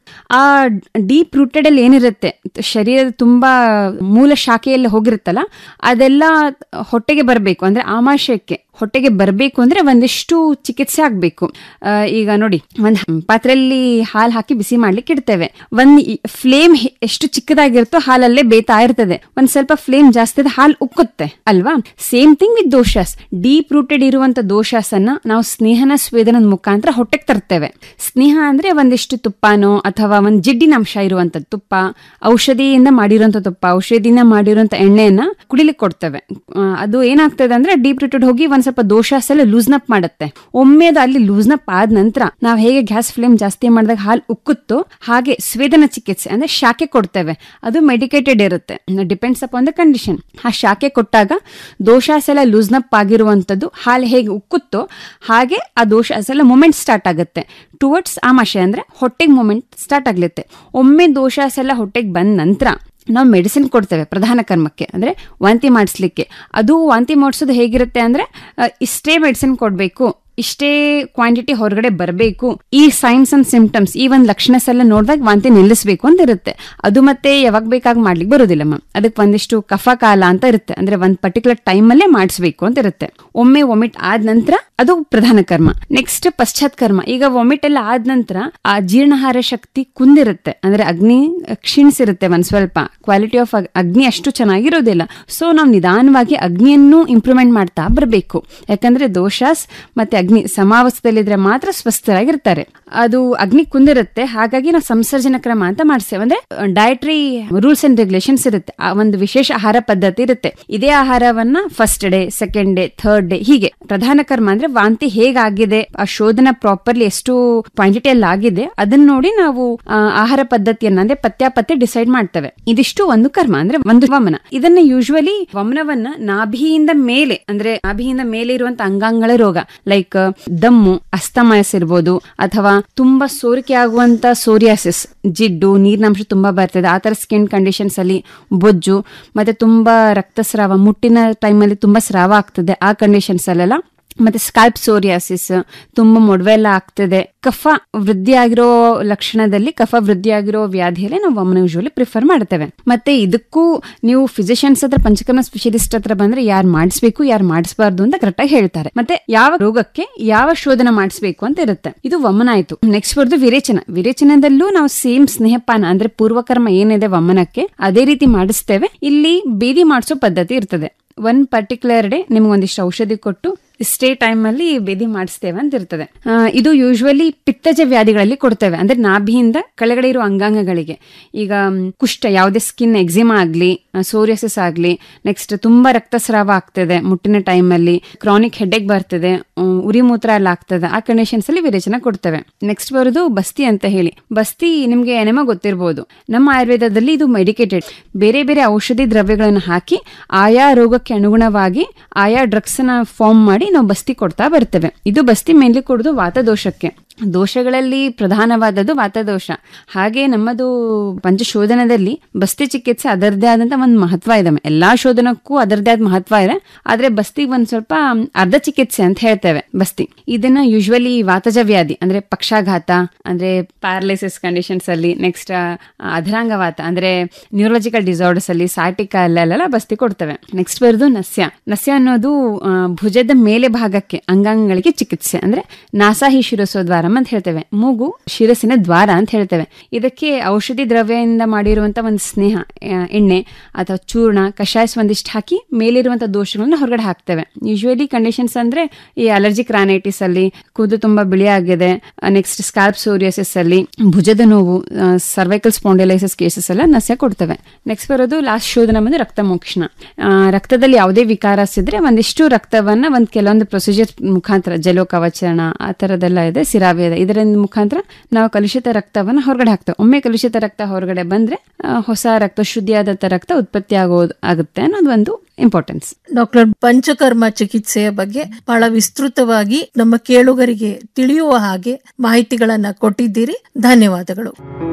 ಆ ಡೀಪ್ ರೂಟೆಡ್ ಅಲ್ಲಿ ಏನಿರುತ್ತೆ ಶರೀರದ ತುಂಬಾ ಮೂಲ ಶಾಖೆಯಲ್ಲಿ ಹೋಗಿರುತ್ತಲ್ಲ ಅದೆಲ್ಲ ಹೊಟ್ಟೆಗೆ ಬರಬೇಕು ಅಂದ್ರೆ ಆಮಾಶಯಕ್ಕೆ ಹೊಟ್ಟೆಗೆ ಬರಬೇಕು ಅಂದ್ರೆ ಒಂದಿಷ್ಟು ಚಿಕಿತ್ಸೆ ಆಗ್ಬೇಕು ಆ, ಈಗ ನೋಡಿ ಒಂದ್ ಪಾತ್ರೆಯಲ್ಲಿ ಹಾಲು ಹಾಕಿ ಬಿಸಿ ಮಾಡ್ಲಿಕ್ಕೆ ಇಡ್ತೇವೆ ಒಂದ್ ಫ್ಲೇಮ್ ಎಷ್ಟು ಚಿಕ್ಕದಾಗಿರುತ್ತೋ ಹಾಲಲ್ಲೇ ಬೇತಾ ಇರ್ತದೆ ಒಂದ್ ಸ್ವಲ್ಪ ಫ್ಲೇಮ್ ಜಾಸ್ತಿ ಆದ್ರೆ ಹಾಲು ಉಕ್ಕುತ್ತೆ ಅಲ್ವಾ same thing with doshas deep rooted ಇರುವಂತ ದೋಷಾಸನ್ನ ನಾವು ಸ್ನೇಹನ ಸ್ವೇದನದ ಮುಖಾಂತರ ಹೊಟ್ಟೆಗೆ ತರ್ತೇವೆ ಸ್ನೇಹ ಅಂದ್ರೆ ಒಂದಿಷ್ಟು ತುಪ್ಪನೋ ಅಥವಾ ಒಂದ್ ಜಿಡ್ಡಿನ ಅಂಶ ಇರುವಂತ ತುಪ್ಪ ಔಷಧಿಯಿಂದ ಮಾಡಿರುವಂತ ತುಪ್ಪ ಔಷಧಿಯಿಂದ ಮಾಡಿರುವಂತ ಎಣ್ಣೆಯನ್ನ ಕುಡಿಲಿಕ್ಕೆ ಕೊಡ್ತೇವೆ ಆ, ಅದು ಏನಾಗ್ತದೆ ಅಂದ್ರೆ ಡೀಪ್ ರೂಟೆಡ್ ಹೋಗಿ ಒಂದ್ ಸ್ವಲ್ಪ ದೋಷಾಸ್ ಎಲ್ಲ ಲೂಸ್ನಪ್ ಮಾಡುತ್ತೆ ಒಮ್ಮೆ ಅದು ಅಲ್ಲಿ ಲೂಸ್ನಪ್ ಆದ ನಂತರ ನಾವು ಹೇಗೆ ಗ್ಯಾಸ್ ಫ್ಲೇಮ್ ಜಾಸ್ತಿ ಮಾಡಿದಾಗ ಹಾಲು ಉಕ್ಕುತ್ತೋ ಹಾಗೆ ಸ್ವೇದನ ಚಿಕಿತ್ಸೆ ಅಂದ್ರೆ ಶಾಖೆ ಕೊಡ್ತೇವೆ ಅದು ಮೆಡಿಕೇಟೆಡ್ ಇರುತ್ತೆ ಡಿಪೆಂಡ್ಸ್ ಅಪಾನ್ ದ ಕಂಡೀಷನ್ ಆ ಶಾಖೆ ಕೊಟ್ಟಾಗ ದೋಷಾಸ್ ಎಲ್ಲ ಲೂಸ್ನಪ್ ಆಗಿರುವಂತದ್ದು ಹಾಲು ಹೇಗೆ ಉಕ್ಕುತ್ತೋ ಹಾಗೆ ಆ ದೋಷಾಸ್ ಎಲ್ಲ ಮೂಮೆಂಟ್ ಸ್ಟಾರ್ಟ್ ಆಗುತ್ತೆ ಟುವರ್ಡ್ಸ್ ಆಮಾಶಯ ಅಂದ್ರೆ ಹೊಟ್ಟೆಗೆ ಮೂಮೆಂಟ್ ಸ್ಟಾರ್ಟ್ ಆಗ್ಲತ್ತೆ ಒಮ್ಮೆ ದೋಷಾಸ್ ಎಲ್ಲ ಹೊಟ್ಟೆಗೆ ಬಂದ ನಂತರ ನಾವು ಮೆಡಿಸಿನ್ ಕೊಡ್ತೇವೆ ಪ್ರಧಾನ ಕರ್ಮಕ್ಕೆ ಅಂದ್ರೆ ವಾಂತಿ ಮಾಡಿಸ್ಲಿಕ್ಕೆ ಅದು ವಾಂತಿ ಮಾಡಿಸೋದು ಹೇಗಿರುತ್ತೆ ಅಂದ್ರೆ ಆ, ಇಷ್ಟೇ ಮೆಡಿಸಿನ್ ಕೊಡಬೇಕು ಇಷ್ಟೇ ಕ್ವಾಂಟಿಟಿ ಹೊರಗಡೆ ಬರಬೇಕು ಈ ಸೈನ್ಸ್ ಅಂಡ್ ಸಿಂಪ್ಟಮ್ಸ್ ಈ ಒಂದು ಲಕ್ಷಣಸ್ ಎಲ್ಲ ನೋಡಿದಾಗ ವಾಂತಿ ನಿಲ್ಲಿಸಬೇಕು ಅಂತ ಇರುತ್ತೆ ಅದು ಮತ್ತೆ ಯಾವಾಗ ಬೇಕಾಗಿ ಮಾಡ್ಲಿಕ್ಕೆ ಬರೋದಿಲ್ಲ ಮ್ಯಾಮ್ ಅದಕ್ಕೆ ಒಂದಿಷ್ಟು ಕಫ ಕಾಲ ಅಂತ ಇರುತ್ತೆ ಅಂದ್ರೆ ಒಂದ್ ಪರ್ಟಿಕ್ಯುಲರ್ ಟೈಮಲ್ಲೇ ಮಾಡಿಸ್ಬೇಕು ಅಂತ ಇರುತ್ತೆ ಒಮ್ಮೆ ವಾಮಿಟ್ ಆದ ನಂತರ ಅದು ಪ್ರಧಾನ ಕರ್ಮ ನೆಕ್ಸ್ಟ್ ಪಶ್ಚಾತ್ ಕರ್ಮ ಈಗ ವಾಮಿಟ್ ಎಲ್ಲ ಆದ ನಂತರ ಆ ಜೀರ್ಣಾಹಾರ ಶಕ್ತಿ ಕುಂದಿರುತ್ತೆ ಅಂದ್ರೆ ಅಗ್ನಿ ಕ್ಷೀಣಿಸಿರುತ್ತೆ ಒಂದ್ ಸ್ವಲ್ಪ ಕ್ವಾಲಿಟಿ ಆಫ್ ಅಗ್ನಿ ಅಷ್ಟು ಚೆನ್ನಾಗಿರೋದಿಲ್ಲ ಸೊ ನಾವು ನಿಧಾನವಾಗಿ ಅಗ್ನಿಯನ್ನು ಇಂಪ್ರೂವ್ಮೆಂಟ್ ಮಾಡ್ತಾ ಬರಬೇಕು ಯಾಕಂದ್ರೆ ದೋಷಾಸ್ ಮತ್ತೆ ಅಗ್ನಿ ಸಮಾವಸ್ಥದಲ್ಲಿದ್ರೆ ಮಾತ್ರ ಸ್ವಸ್ಥರಾಗಿರ್ತಾರೆ ಅದು ಅಗ್ನಿ ಕುಂದಿರುತ್ತೆ ಹಾಗಾಗಿ ನಾವು ಸಂಸರ್ಜನ ಕ್ರಮ ಅಂತ ಮಾಡಿಸ್ತೇವೆ ಅಂದ್ರೆ ಡಯಟ್ರಿ ರೂಲ್ಸ್ ಅಂಡ್ ರೆಗ್ಯುಲೇಷನ್ಸ್ ಇರುತ್ತೆ ಆ ಒಂದು ವಿಶೇಷ ಆಹಾರ ಪದ್ಧತಿ ಇರುತ್ತೆ ಇದೇ ಆಹಾರವನ್ನ first day second day third day ಹೀಗೆ ಪ್ರಧಾನ ಕರ್ಮ ಅಂದ್ರೆ ವಾಂತಿ ಹೇಗಾಗಿದೆ ಆ ಶೋಧನ ಪ್ರಾಪರ್ಲಿ ಎಷ್ಟು ಕ್ವಾಂಟಿಟಿ ಅಲ್ಲಿ ಆಗಿದೆ ಅದನ್ನ ನೋಡಿ ನಾವು ಆ, ಆಹಾರ ಪದ್ಧತಿಯನ್ನ ಅಂದ್ರೆ ಪತ್ಯಾಪತ್ಯ ಡಿಸೈಡ್ ಮಾಡ್ತೇವೆ ಇದಿಷ್ಟು ಒಂದು ಕರ್ಮ ಅಂದ್ರೆ ಒಂದು ವಮನ ಇದನ್ನ ಯೂಶುವಲಿ ವಮನವನ್ನ ನಾಭಿಯಿಂದ ಮೇಲೆ ಅಂದ್ರೆ ನಾಭಿಯಿಂದ ಮೇಲೆ ಇರುವಂತ ಅಂಗಾಂಗಳ ರೋಗ ಲೈಕ್ ದಮ್ಮು ಅಸ್ತಮಯಸ್ ಇರ್ಬೋದು ಅಥವಾ ತುಂಬಾ ಸೋರಿಕೆ ಆಗುವಂತ ಸೋರಿಯಾಸಿಸ್ ಜಿಡ್ಡು ನೀರಿನಂಶ ತುಂಬಾ ಬರ್ತದೆ ಆ ತರ ಸ್ಕಿನ್ ಕಂಡೀಷನ್ಸ್ ಅಲ್ಲಿ ಬೊಜ್ಜು ಮತ್ತೆ ತುಂಬಾ ರಕ್ತಸ್ರಾವ ಮುಟ್ಟಿನ ಟೈಮಲ್ಲಿ ತುಂಬಾ ಸ್ರಾವ ಆಗ್ತದೆ ಆ ಕಂಡೀಷನ್ಸ್ ಅಲ್ಲೆಲ್ಲ ಮತ್ತೆ ಸ್ಕಾಲ್ಪ್ ಸೋರಿಯಾಸಿಸ್ ತುಂಬಾ ಮೊಡವೆ ಎಲ್ಲ ಆಗ್ತದೆ ಕಫ ವೃದ್ಧಿಯಾಗಿರೋ ಲಕ್ಷಣದಲ್ಲಿ ಕಫ ವೃದ್ಧಿಯಾಗಿರೋ ವ್ಯಾಧಿಯಲ್ಲಿ ನಾವು ವಮನ ಯೂಶುವಲಿ ಪ್ರಿಫರ್ ಮಾಡ್ತೇವೆ ಮತ್ತೆ ಇದಕ್ಕೂ ನೀವು ಫಿಸಿಷಿಯನ್ಸ್ ಹತ್ರ ಪಂಚಕರ್ಮ ಸ್ಪೆಷಲಿಸ್ಟ್ ಹತ್ರ ಬಂದ್ರೆ ಯಾರು ಮಾಡಿಸ್ಬೇಕು ಯಾರು ಮಾಡಿಸಬಾರ್ದು ಅಂತ ಕರೆಕ್ಟಾಗಿ ಹೇಳ್ತಾರೆ ಮತ್ತೆ ಯಾವ ರೋಗಕ್ಕೆ ಯಾವ ಶೋಧನ ಮಾಡಿಸ್ಬೇಕು ಅಂತ ಇರುತ್ತೆ ಇದು ವಮನ ಆಯ್ತು ನೆಕ್ಸ್ಟ್ ಬರ್ದು ವಿರೇಚನ ವಿರೇಚನದಲ್ಲೂ ನಾವು ಸೇಮ್ ಸ್ನೇಹಪಾನ ಅಂದ್ರೆ ಪೂರ್ವಕರ್ಮ ಏನಿದೆ ವಮನಕ್ಕೆ ಅದೇ ರೀತಿ ಮಾಡಿಸ್ತೇವೆ ಇಲ್ಲಿ ಬೇದಿ ಮಾಡಿಸೋ ಪದ್ಧತಿ ಇರ್ತದೆ ಒನ್ ಪರ್ಟಿಕ್ಯುಲರ್ ಡೇ ನಿಮ್ಗೆ ಒಂದಿಷ್ಟು ಔಷಧಿ ಕೊಟ್ಟು ಇಷ್ಟೇ ಟೈಮ್ ಅಲ್ಲಿ ಬೇದಿ ಮಾಡಿಸ್ತೇವೆ ಅಂತ ಇರ್ತದೆ ಆ, ಇದು ಯೂಶುವಲಿ ಪಿತ್ತಜ ವ್ಯಾಧಿಗಳಲ್ಲಿ ಕೊಡ್ತೇವೆ ಅಂದ್ರೆ ನಾಭಿಯಿಂದ ಕೆಳಗಡೆ ಇರೋ ಅಂಗಾಂಗಗಳಿಗೆ ಈಗ ಮ್, ಕುಷ್ಠ ಯಾವುದೇ ಸ್ಕಿನ್ ಎಕ್ಸಿಮಾ ಆಗ್ಲಿ ಸೋರಿಯಸಿಸ್ ಆಗ್ಲಿ ನೆಕ್ಸ್ಟ್ ತುಂಬಾ ರಕ್ತಸ್ರಾವ ಆಗ್ತದೆ ಮುಟ್ಟಿನ ಟೈಮ್ ಅಲ್ಲಿ ಕ್ರಾನಿಕ್ ಹೆಡ್ಡೇಕ್ ಬರ್ತದೆ ಉಮ್, ಉರಿ ಮೂತ್ರ ಎಲ್ಲ ಆಗ್ತದೆ ಆ ಕಂಡೀಷನ್ಸ್ ಅಲ್ಲಿ ವಿರೇಚನ ಕೊಡ್ತೇವೆ ನೆಕ್ಸ್ಟ್ ಬರೋದು ಬಸ್ತಿ ಅಂತ ಹೇಳಿ ಬಸ್ತಿ ನಿಮ್ಗೆ ಎನೆಮ ಗೊತ್ತಿರ್ಬೋದು ನಮ್ಮ ಆಯುರ್ವೇದದಲ್ಲಿ ಇದು ಮೆಡಿಕೇಟೆಡ್ ಬೇರೆ ಬೇರೆ ಔಷಧಿ ದ್ರವ್ಯಗಳನ್ನು ಹಾಕಿ ಆಯಾ ರೋಗಕ್ಕೆ ಅನುಗುಣವಾಗಿ ಆಯಾ ಡ್ರಗ್ಸ್ ನ ಫಾರ್ಮ್ ಮಾಡಿ ನಾವು ಬಸ್ತಿ ಕೊಡ್ತಾ ಬರ್ತೇವೆ ಇದು ಬಸ್ತಿ ಮೇನ್ಲಿ ಕೊಡೋದು ವಾತದೋಷಕ್ಕೆ ದೋಷಗಳಲ್ಲಿ ಪ್ರಧಾನವಾದದ್ದು ವಾತದೋಷ ಹಾಗೆ ನಮ್ಮದು ಪಂಚಶೋಧನದಲ್ಲಿ ಬಸ್ತಿ ಚಿಕಿತ್ಸೆ ಅದರದೇ ಆದಂತ ಒಂದು ಮಹತ್ವ ಇದೆ ಎಲ್ಲಾ ಶೋಧನಕ್ಕೂ ಅದರದೇ ಆದ ಮಹತ್ವ ಇದೆ ಆದ್ರೆ ಬಸ್ತಿ ಒಂದ್ ಸ್ವಲ್ಪ ಅರ್ಧ ಚಿಕಿತ್ಸೆ ಅಂತ ಹೇಳ್ತೇವೆ ಬಸ್ತಿ ಇದನ್ನ ಯೂಶುವಲಿ ವಾತಜ ವ್ಯಾಧಿ ಅಂದ್ರೆ ಪಕ್ಷಾಘಾತ ಅಂದ್ರೆ ಪ್ಯಾರಲೈಸಿಸ್ ಕಂಡೀಷನ್ಸ್ ಅಲ್ಲಿ ನೆಕ್ಸ್ಟ್ ಅಧರಾಂಗವಾತ ಅಂದ್ರೆ ನ್ಯೂರಲಾಜಿಕಲ್ ಡಿಸಾರ್ಡರ್ಸ್ ಅಲ್ಲಿ ಸಾಟಿಕ ಅಲ್ಲೆಲ್ಲ ಬಸ್ತಿ ಕೊಡ್ತೇವೆ ನೆಕ್ಸ್ಟ್ ಬರೋದು ನಸ್ಯ ನಸ್ಯ ಅನ್ನೋದು ಆ, ಭುಜದ ಮೇಲೆ ಭಾಗಕ್ಕೆ ಅಂಗಾಂಗಗಳಿಗೆ ಚಿಕಿತ್ಸೆ ಅಂದ್ರೆ ನಾಸಾಹಿ ಶಿರಸೋದ್ವಾರಂ ಅಂತ ಹೇಳ್ತೇವೆ ಮೂಗು ಶಿರಸಿನ ದ್ವಾರ ಅಂತ ಹೇಳ್ತೇವೆ ಇದಕ್ಕೆ ಔಷಧಿ ದ್ರವ್ಯದಿಂದ ಮಾಡಿರುವಂತ ಒಂದು ಸ್ನೇಹ ಆ, ಎಣ್ಣೆ ಅಥವಾ ಚೂರ್ಣ ಕಷಾಯ ಒಂದಿಷ್ಟು ಹಾಕಿ ಮೇಲಿರುವಂತ ದೋಷಗಳನ್ನ ಹೊರಗಡೆ ಹಾಕ್ತೇವೆ ಯೂಶುವಲಿ ಕಂಡೀಷನ್ಸ್ ಅಂದ್ರೆ ಈ ಅಲರ್ಜಿಕ್ ರಾನೈಟಿಸ್ ಅಲ್ಲಿ ಕೂದಲು ತುಂಬಾ ಬಿಳಿ ಆಗಿದೆ ನೆಕ್ಸ್ಟ್ ಸ್ಕಾಲ್ಪ್ ಸೋರಿಯಸಿಸ್ ಅಲ್ಲಿ ಭುಜದ ನೋವು ಸರ್ವೈಕಲ್ ಸ್ಪಾಂಡಿಲೈಸಿಸ್ ಕೇಸಸ್ ಎಲ್ಲ ನಸ್ಯ ಕೊಡ್ತೇವೆ ನೆಕ್ಸ್ಟ್ ಬರೋದು ಲಾಸ್ಟ್ ಶೋಧನ ಬಂದು ರಕ್ತ ಮೋಕ್ಷಣ ಆ, ರಕ್ತದಲ್ಲಿ ಯಾವುದೇ ವಿಕಾರಸ್ ಇದ್ರೆ ಒಂದಿಷ್ಟು ರಕ್ತವನ್ನ ಒಂದ್ ಕೆಲವೊಂದು ಪ್ರೊಸೀಜರ್ ಮುಖಾಂತರ ಜಲೋ ಕವಚರಣ ಆ ತರದೆಲ್ಲ ಇದೆ ಸಿರಾವೇದ ಇದರ ಮುಖಾಂತರ ನಾವು ಕಲುಷಿತ ರಕ್ತವನ್ನ ಹೊರಗಡೆ ಹಾಕ್ತೇವೆ ಒಮ್ಮೆ ಕಲುಷಿತ ರಕ್ತ ಹೊರಗಡೆ ಬಂದ್ರೆ ಆ, ಹೊಸ ರಕ್ತ ಶುದ್ಧಿಯಾದ ರಕ್ತ ಉತ್ಪತ್ತಿ ಆಗೋದು ಆಗುತ್ತೆ ಅನ್ನೋದು ಒಂದು ಇಂಪಾರ್ಟೆನ್ಸ್ ಡಾಕ್ಟರ್ ಪಂಚಕರ್ಮ ಚಿಕಿತ್ಸೆಯ ಬಗ್ಗೆ ಬಹಳ ವಿಸ್ತೃತವಾಗಿ ನಮ್ಮ ಕೇಳುಗರಿಗೆ ತಿಳಿಯುವ ಹಾಗೆ ಮಾಹಿತಿಗಳನ್ನ ಕೊಟ್ಟಿದ್ದೀರಿ ಧನ್ಯವಾದಗಳು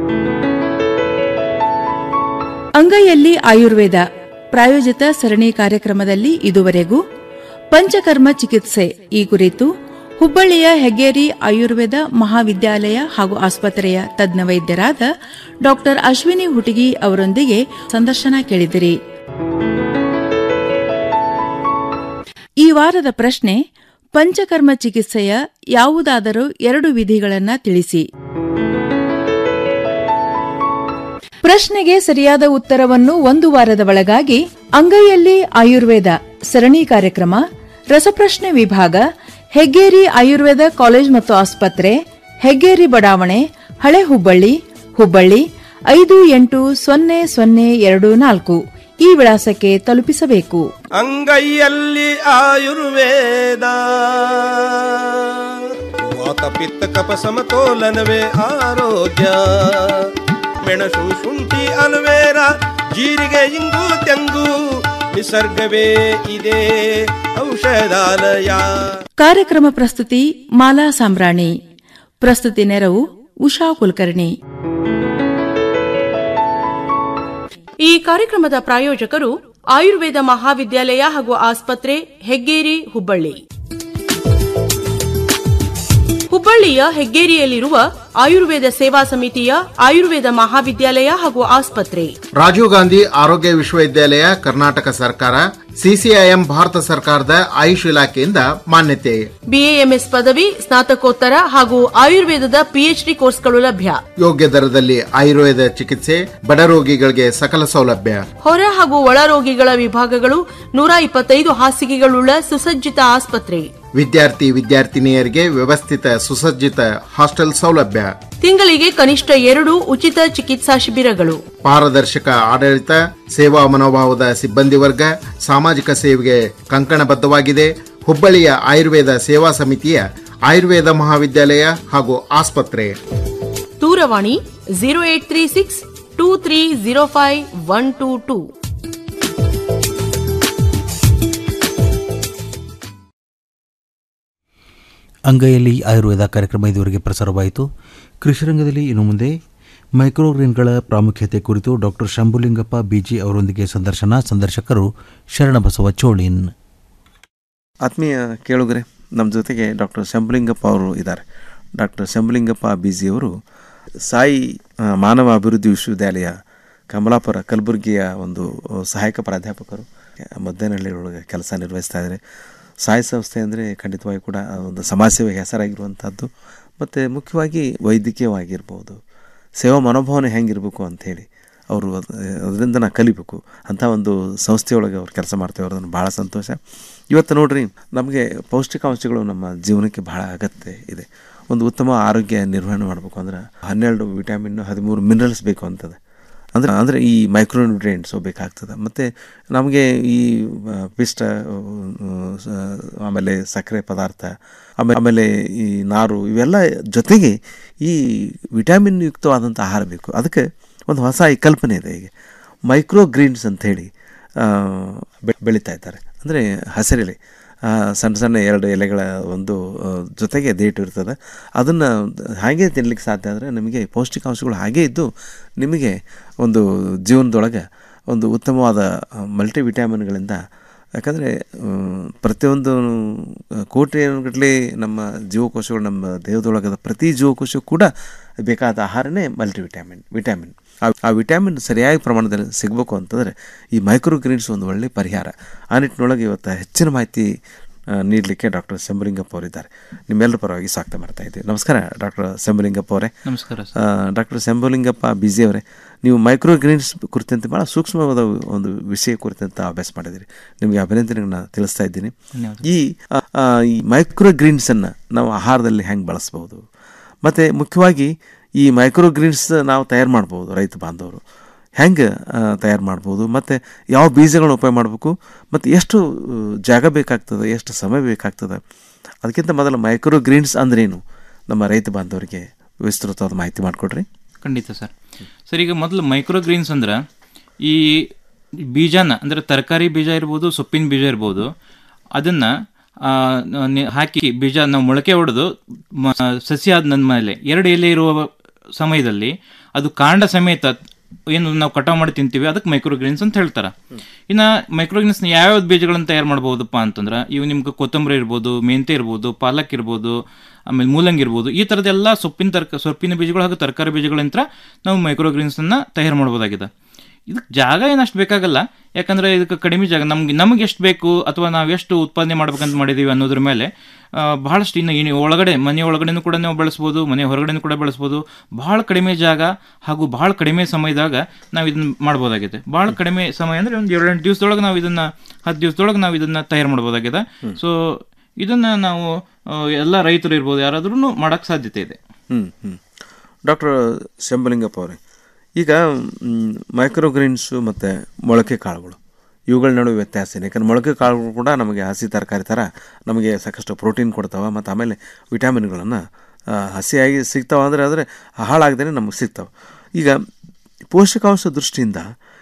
ಅಂಗೈಯಲ್ಲಿ ಆಯುರ್ವೇದ ಪ್ರಾಯೋಜಿತ ಸರಣಿ ಕಾರ್ಯಕ್ರಮದಲ್ಲಿ ಇದುವರೆಗೂ ಪಂಚಕರ್ಮ ಚಿಕಿತ್ಸೆ ಈ ಕುರಿತು ಹುಬ್ಬಳ್ಳಿಯ ಹೆಗ್ಗೇರಿ ಆಯುರ್ವೇದ ಮಹಾವಿದ್ಯಾಲಯ ಹಾಗೂ ಆಸ್ಪತ್ರೆಯ ತಜ್ಞ ವೈದ್ಯರಾದ ಡಾಕ್ಟರ್ ಅಶ್ವಿನಿ ಹುಟಗಿ ಅವರೊಂದಿಗೆ ಸಂದರ್ಶನ ಕೇಳಿದಿರಿ ಈ ವಾರದ ಪ್ರಶ್ನೆ ಪಂಚಕರ್ಮ ಚಿಕಿತ್ಸೆಯ ಯಾವುದಾದರೂ ಎರಡು ವಿಧಿಗಳನ್ನು ತಿಳಿಸಿ ಪ್ರಶ್ನೆಗೆ ಸರಿಯಾದ ಉತ್ತರವನ್ನು ಒಂದು ವಾರದ ಒಳಗಾಗಿ ಅಂಗೈಯಲ್ಲಿ ಆಯುರ್ವೇದ ಸರಣಿ ಕಾರ್ಯಕ್ರಮ ರಸಪ್ರಶ್ನೆ ವಿಭಾಗ ಹೆಗ್ಗೇರಿ ಆಯುರ್ವೇದ ಕಾಲೇಜ್ ಮತ್ತು ಆಸ್ಪತ್ರೆ ಹೆಗ್ಗೇರಿ ಬಡಾವಣೆ ಹಳೆ ಹುಬ್ಬಳ್ಳಿ ಹುಬ್ಬಳ್ಳಿ ಐದು ಎಂಟು ಸೊನ್ನೆ ಸೊನ್ನೆ ಎರಡು ನಾಲ್ಕು ಈ ವಿಳಾಸಕ್ಕೆ ತಲುಪಿಸಬೇಕು ಅಂಗೈಯಲ್ಲಿ ಆಯುರ್ವೇದ ವಾತ ಪಿತ್ತ ಕಪ ಸಮತೋಲನವೇ ಆರೋಗ್ಯ ಮೆಣಸು ಶುಂಠಿ ಅಲುವೇರ ಜೀರಿಗೆ ಇಂಗು ತೆಂಗು ನಿಸರ್ಗವೇ ಇದೆ ಔಷಧಾಲಯ ಕಾರ್ಯಕ್ರಮ ಪ್ರಸ್ತುತಿ ಮಾಲಾ ಸಾಂಬ್ರಾಣಿ ಪ್ರಸ್ತುತಿ ನೆರವು ಉಷಾ ಕುಲಕರ್ಣಿ ಈ ಕಾರ್ಯಕ್ರಮದ ಪ್ರಾಯೋಜಕರು ಆಯುರ್ವೇದ ಮಹಾವಿದ್ಯಾಲಯ ಹಾಗೂ ಆಸ್ಪತ್ರೆ ಹೆಗ್ಗೇರಿ ಹುಬ್ಬಳ್ಳಿ ಹುಬ್ಬಳ್ಳಿಯ ಹೆಗ್ಗೇರಿಯಲ್ಲಿರುವ ಆಯುರ್ವೇದ ಸೇವಾ ಸಮಿತಿಯ ಆಯುರ್ವೇದ ಮಹಾವಿದ್ಯಾಲಯ ಹಾಗೂ ಆಸ್ಪತ್ರೆ ರಾಜೀವ್ ಗಾಂಧಿ ಆರೋಗ್ಯ ವಿಶ್ವವಿದ್ಯಾಲಯ ಕರ್ನಾಟಕ ಸರ್ಕಾರ ಸಿಸಿಐಎಂ ಭಾರತ ಸರ್ಕಾರದ ಆಯುಷ್ ಇಲಾಖೆಯಿಂದ ಮಾನ್ಯತೆ ಬಿಎಎಂಎಸ್ ಪದವಿ ಸ್ನಾತಕೋತ್ತರ ಹಾಗೂ ಆಯುರ್ವೇದದ ಪಿಎಚ್ಡಿ ಕೋರ್ಸ್ಗಳು ಲಭ್ಯ ಯೋಗ್ಯ ದರದಲ್ಲಿ ಆಯುರ್ವೇದ ಚಿಕಿತ್ಸೆ ಬಡ ರೋಗಿಗಳಿಗೆ ಸಕಲ ಸೌಲಭ್ಯ ಹೊರ ಹಾಗೂ ಒಳ ರೋಗಿಗಳ ವಿಭಾಗಗಳು ನೂರ ಇಪ್ಪತ್ತೈದು ಹಾಸಿಗೆಗಳುಳ್ಳ ಸುಸಜ್ಜಿತ ಆಸ್ಪತ್ರೆ ವಿದ್ಯಾರ್ಥಿ ವಿದ್ಯಾರ್ಥಿನಿಯರಿಗೆ ವ್ಯವಸ್ಥಿತ ಸುಸಜ್ಜಿತ ಹಾಸ್ಟೆಲ್ ಸೌಲಭ್ಯ ತಿಂಗಳಿಗೆ ಕನಿಷ್ಠ ಎರಡು ಉಚಿತ ಚಿಕಿತ್ಸಾ ಶಿಬಿರಗಳು ಪಾರದರ್ಶಕ ಆಡಳಿತ ಸೇವಾ ಮನೋಭಾವದ ಸಿಬ್ಬಂದಿ ವರ್ಗ ಸಾಮಾಜಿಕ ಸೇವೆಗೆ ಕಂಕಣಬದ್ಧವಾಗಿದೆ ಹುಬ್ಬಳ್ಳಿಯ ಆಯುರ್ವೇದ ಸೇವಾ ಸಮಿತಿಯ ಆಯುರ್ವೇದ ಮಹಾವಿದ್ಯಾಲಯ ಹಾಗೂ ಆಸ್ಪತ್ರೆ ದೂರವಾಣಿ zero eight three six two three zero five one two two ಅಂಗೈಯಲ್ಲಿ ಆಯುರ್ವೇದ ಕಾರ್ಯಕ್ರಮ ಇದುವರೆಗೆ ಪ್ರಸಾರವಾಯಿತು ಕೃಷಿರಂಗದಲ್ಲಿ ಇನ್ನು ಮುಂದೆ ಮೈಕ್ರೋಗ್ರೀನ್ಗಳ ಪ್ರಾಮುಖ್ಯತೆ ಕುರಿತು ಡಾಕ್ಟರ್ ಶಂಭುಲಿಂಗಪ್ಪ ಬಿಜಿ ಅವರೊಂದಿಗೆ ಸಂದರ್ಶನ ಸಂದರ್ಶಕರು ಶರಣಬಸವ ಚೋಳಿನ್ ಆತ್ಮೀಯ ಕೇಳುಗರೆ ನಮ್ಮ ಜೊತೆಗೆ ಡಾಕ್ಟರ್ ಶಂಭುಲಿಂಗಪ್ಪ ಅವರು ಇದ್ದಾರೆ ಡಾಕ್ಟರ್ ಶಂಭುಲಿಂಗಪ್ಪ ಬಿಜಿಯವರು ಸಾಯಿ ಆ, ಮಾನವ ಅಭಿವೃದ್ಧಿ ವಿಶ್ವವಿದ್ಯಾಲಯ ಕಮಲಾಪುರ ಕಲಬುರಗಿಯ ಒಂದು ಸಹಾಯಕ ಪ್ರಾಧ್ಯಾಪಕರು ಮದ್ದನಹಳ್ಳಿ ಒಳಗೆ ಕೆಲಸ ನಿರ್ವಹಿಸ್ತಾ ಇದ್ದಾರೆ ಸಾಯಿ ಸಂಸ್ಥೆ ಅಂದರೆ ಖಂಡಿತವಾಗಿ ಕೂಡ ಒಂದು ಸಮಾಜ ಸೇವೆಗೆ ಹೆಸರಾಗಿರುವಂಥದ್ದು ಮತ್ತು ಮುಖ್ಯವಾಗಿ ವೈದ್ಯಕೀಯವಾಗಿರ್ಬೋದು ಸೇವಾ ಮನೋಭಾವನೆ ಹೆಂಗಿರಬೇಕು ಅಂಥೇಳಿ ಅವರು ಅದ್- ಅದರಿಂದ ನಾ ಕಲಿಬೇಕು ಅಂಥ ಒಂದು ಸಂಸ್ಥೆಯೊಳಗೆ ಅವ್ರು ಕೆಲಸ ಮಾಡ್ತೇವೆ ಅದನ್ನು ಭಾಳ ಸಂತೋಷ ಇವತ್ತು ನೋಡ್ರಿ ನಮಗೆ ಪೌಷ್ಟಿಕಾಂಶಗಳು ನಮ್ಮ ಜೀವನಕ್ಕೆ ಬಹಳ ಅಗತ್ಯ ಇದೆ ಒಂದು ಉತ್ತಮ ಆರೋಗ್ಯ ನಿರ್ವಹಣೆ ಮಾಡಬೇಕು ಅಂದ್ರೆ ಹನ್ನೆರಡು ವಿಟಮಿನ್ ಹದಿಮೂರು ಮಿನರಲ್ಸ್ ಬೇಕು ಅಂತದೆ ಅಂದರೆ ಅಂದರೆ ಈ ಮೈಕ್ರೋನ್ಯೂಟ್ರಿಯೆಂಟ್ಸು ಬೇಕಾಗ್ತದೆ ಮತ್ತು ನಮಗೆ ಈ ಆ, ಪಿಷ್ಟ ಆ, ಸ- ಆಮೇಲೆ ಸಕ್ಕರೆ ಪದಾರ್ಥ ಆಮೇಲೆ ಆಮೇಲೆ ಈ ನಾರು ಇವೆಲ್ಲ ಜೊತೆಗೆ ಈ ವಿಟಮಿನ್ ಯುಕ್ತವಾದಂಥ ಆಹಾರ ಬೇಕು ಅದಕ್ಕೆ ಒಂದು ಹೊಸ ಈ ಕಲ್ಪನೆ ಇದೆ ಈಗ ಮೈಕ್ರೋ ಗ್ರೀನ್ಸ್ ಅಂಥೇಳಿ ಬೆಳೀತಾ ಇದ್ದಾರೆ ಅಂದರೆ ಹಸಿರೆಲೆ ಆ, ಸಣ್ಣ ಸಣ್ಣ ಎರಡು ಎಲೆಗಳ ಒಂದು ಆ, ಜೊತೆಗೆ ದೇಟು ಇರ್ತದೆ ಅದನ್ನು ಹಾಗೆ ತಿನ್ಲಿಕ್ಕೆ ಸಾಧ್ಯ ಆದರೆ ನಮಗೆ ಪೌಷ್ಟಿಕಾಂಶಗಳು ಹಾಗೇ ಇದ್ದು ನಿಮಗೆ ಒಂದು ಜೀವನದೊಳಗೆ ಒಂದು ಉತ್ತಮವಾದ ಮಲ್ಟಿ ವಿಟಾಮಿನ್ಗಳಿಂದ ಯಾಕಂದರೆ ಪ್ರತಿಯೊಂದು ಕೋಟಿಗಟ್ಟಲೆ ನಮ್ಮ ಜೀವಕೋಶಗಳು ನಮ್ಮ ದೇಹದೊಳಗದ ಪ್ರತಿ ಜೀವಕೋಶ ಕೂಡ ಬೇಕಾದ ಆಹಾರನೇ ಮಲ್ಟಿ ವಿಟಾಮಿನ್ ವಿಟಾಮಿನ್ ಆ ಆ ವಿಟಾಮಿನ್ ಸರಿಯಾಗಿ ಪ್ರಮಾಣದಲ್ಲಿ ಸಿಗಬೇಕು ಅಂತಂದರೆ ಈ ಮೈಕ್ರೋ ಗ್ರೀನ್ಸ್ ಒಂದು ಒಳ್ಳೆಯ ಪರಿಹಾರ ಆ ನಿಟ್ಟಿನೊಳಗೆ ಇವತ್ತು ಹೆಚ್ಚಿನ ಮಾಹಿತಿ ಆ, ನೀಡಲಿಕ್ಕೆ ಡಾಕ್ಟರ್ ಶಂಭುಲಿಂಗಪ್ಪ ಅವರಿದ್ದಾರೆ ನಿಮ್ಮೆಲ್ಲರ ಪರವಾಗಿ ಸ್ವಾಗತ ಮಾಡ್ತಾ ಇದ್ದೀವಿ ನಮಸ್ಕಾರ ಡಾಕ್ಟರ್ ಶಂಭುಲಿಂಗಪ್ಪ ಅವರೇ ನಮಸ್ಕಾರ ಸರ್. ಡಾಕ್ಟರ್ ಶಂಭುಲಿಂಗಪ್ಪ ಬಿಜಿ ಅವರೇ ನೀವು ಮೈಕ್ರೋ ಗ್ರೀನ್ಸ್ ಕುರಿತಂತೆ ಭಾಳ ಸೂಕ್ಷ್ಮವಾದ ಒಂದು ವಿಷಯ ಕುರಿತಂತೆ ಅಭ್ಯಾಸ ಮಾಡಿದ್ದೀರಿ ನಿಮಗೆ ಅಭಿನಂದನೆಗಳನ್ನ ತಿಳಿಸ್ತಾ ಇದ್ದೀನಿ ಧನ್ಯವಾದ. ಈ ಆ, ಆ, ಈ ಮೈಕ್ರೋ ಗ್ರೀನ್ಸನ್ನು ನಾವು ಆಹಾರದಲ್ಲಿ ಹೆಂಗೆ ಬಳಸ್ಬೋದು ಮತ್ತು ಮುಖ್ಯವಾಗಿ ಈ ಮೈಕ್ರೋ ಗ್ರೀನ್ಸ್ ನಾವು ತಯಾರು ಮಾಡ್ಬೋದು ರೈತ ಬಾಂಧವರು ಹೆಂಗೆ ತಯಾರು ಮಾಡ್ಬೋದು ಮತ್ತು ಯಾವ ಬೀಜಗಳನ್ನ ಉಪಯೋಗ ಮಾಡಬೇಕು ಮತ್ತು ಎಷ್ಟು ಆ, ಜಾಗ ಬೇಕಾಗ್ತದೆ ಎಷ್ಟು ಸಮಯ ಬೇಕಾಗ್ತದೆ ಅದಕ್ಕಿಂತ ಮೊದಲು ಮೈಕ್ರೋ ಗ್ರೀನ್ಸ್ ಅಂದ್ರೇನು ನಮ್ಮ ರೈತ ಬಾಂಧವರಿಗೆ ವಿಸ್ತೃತವಾದ ಮಾಹಿತಿ ಮಾಡಿಕೊಡ್ರಿ ಖಂಡಿತ ಸರ್ ಸರ್ ಈಗ ಮೊದಲು ಮೈಕ್ರೋಗ್ರೀನ್ಸ್ ಅಂದ್ರೆ ಈ ಬೀಜನ ಅಂದರೆ ತರಕಾರಿ ಬೀಜ ಇರ್ಬೋದು ಸೊಪ್ಪಿನ ಬೀಜ ಇರ್ಬೋದು ಅದನ್ನು ಹಾಕಿ ಬೀಜ ನಾವು ಮೊಳಕೆ ಹೊಡೆದು ಮ- ಸಸಿ ಆದ ಮೇಲೆ ಎರಡು ಎಲೆ ಇರುವ ಸಮಯದಲ್ಲಿ ಅದು ಕಾಂಡ ಸಮೇತ ಏನು ನಾವು ಕಟಾವ್ ಮಾಡಿ ತಿಂತೀವಿ ಅದಕ್ಕೆ ಮೈಕ್ರೋಗ್ರೀನ್ಸ್ ಅಂತ ಹೇಳ್ತಾರೆ ಇನ್ನು ಮೈಕ್ರೋಗ್ರೀನ್ಸ್ ಯಾವ್ಯಾವ ಬೀಜಗಳನ್ನು ತಯಾರು ಮಾಡ್ಬೋದಪ್ಪ ಅಂತಂದ್ರೆ ಇವು ನಿಮ್ಗೆ ಕೊತ್ತಂಬರಿ ಇರ್ಬೋದು ಮೆಂತೆ ಇರ್ಬೋದು ಪಾಲಕ್ ಇರ್ಬೋದು ಆಮೇಲೆ ಮೂಲಂಗಿ ಇರ್ಬೋದು ಈ ಥರದ್ದೆಲ್ಲ ಸೊಪ್ಪಿನ ತರಕ ಸೊಪ್ಪಿನ ಬೀಜಗಳು ಹಾಗೂ ತರಕಾರಿ ಬೀಜಗಳಿಂದ ನಾವು ಮೈಕ್ರೋಗ್ರೀನ್ಸನ್ನು ತಯಾರು ಮಾಡ್ಬೋದಾಗಿದೆ ಇದಕ್ಕೆ ಜಾಗ ಏನಷ್ಟು ಬೇಕಾಗಲ್ಲ ಯಾಕಂದ್ರೆ ಇದಕ್ಕೆ ಕಡಿಮೆ ಜಾಗ ನಮ್ಗೆ ನಮ್ಗೆ ಎಷ್ಟು ಬೇಕು ಅಥವಾ ನಾವು ಎಷ್ಟು ಉತ್ಪಾದನೆ ಮಾಡ್ಬೇಕಂತ ಮಾಡಿದೀವಿ ಅನ್ನೋದ್ರ ಮೇಲೆ ಆ, ಬಹಳಷ್ಟು ಇನ್ನು ಇನ್ನು ಒಳಗಡೆ ಮನೆ ಒಳಗಡೆನೂ ಕೂಡ ನಾವು ಬೆಳೆಸ್ಬೋದು ಮನೆ ಹೊರಗಡೆನೂ ಕೂಡ ಬೆಳೆಸ್ಬೋದು ಬಹಳ ಕಡಿಮೆ ಜಾಗ ಹಾಗೂ ಬಹಳ ಕಡಿಮೆ ಸಮಯದಾಗ ನಾವು ಇದನ್ನ ಮಾಡ್ಬೋದಾಗಿದೆ ಬಹಳ ಕಡಿಮೆ ಸಮಯ ಅಂದ್ರೆ ಒಂದು ಏಳೆಂಟು ದಿವಸದೊಳಗೆ ನಾವು ಇದನ್ನ ಹತ್ತು ದಿವಸದೊಳಗೆ ನಾವು ಇದನ್ನ ತಯಾರು ಮಾಡ್ಬೋದಾಗಿದೆ ಸೊ ಇದನ್ನ ನಾವು ಆ, ಎಲ್ಲ ರೈತರು ಇರ್ಬೋದು ಯಾರಾದ್ರೂ ಮಾಡಕ್ ಸಾಧ್ಯತೆ ಇದೆ ಹ್ಞೂ ಹ್ಞೂ ಡಾಕ್ಟರ್ ಶಂಭಲಿಂಗಪ್ಪ ಅವರೇ ಈಗ ಮೈಕ್ರೋಗ್ರೀನ್ಸು ಮತ್ತು ಮೊಳಕೆ ಕಾಳುಗಳು ಇವುಗಳ ನಡುವೆ ವ್ಯತ್ಯಾಸ ಏನು ಯಾಕಂದ್ರೆ ಮೊಳಕೆ ಕಾಳುಗಳು ಕೂಡ ನಮಗೆ ಹಸಿ ತರಕಾರಿ ಥರ ನಮಗೆ ಸಾಕಷ್ಟು ಪ್ರೋಟೀನ್ ಕೊಡ್ತಾವೆ ಮತ್ತು ಆಮೇಲೆ ವಿಟಾಮಿನ್ಗಳನ್ನು ಹಸಿಯಾಗಿ ಸಿಗ್ತಾವೆ ಅಂದರೆ ಆದರೆ ಹಾಳಾಗ್ದೇ ನಮಗೆ ಸಿಗ್ತಾವೆ ಈಗ ಪೋಷಕಾಂಶ ದೃಷ್ಟಿಯಿಂದ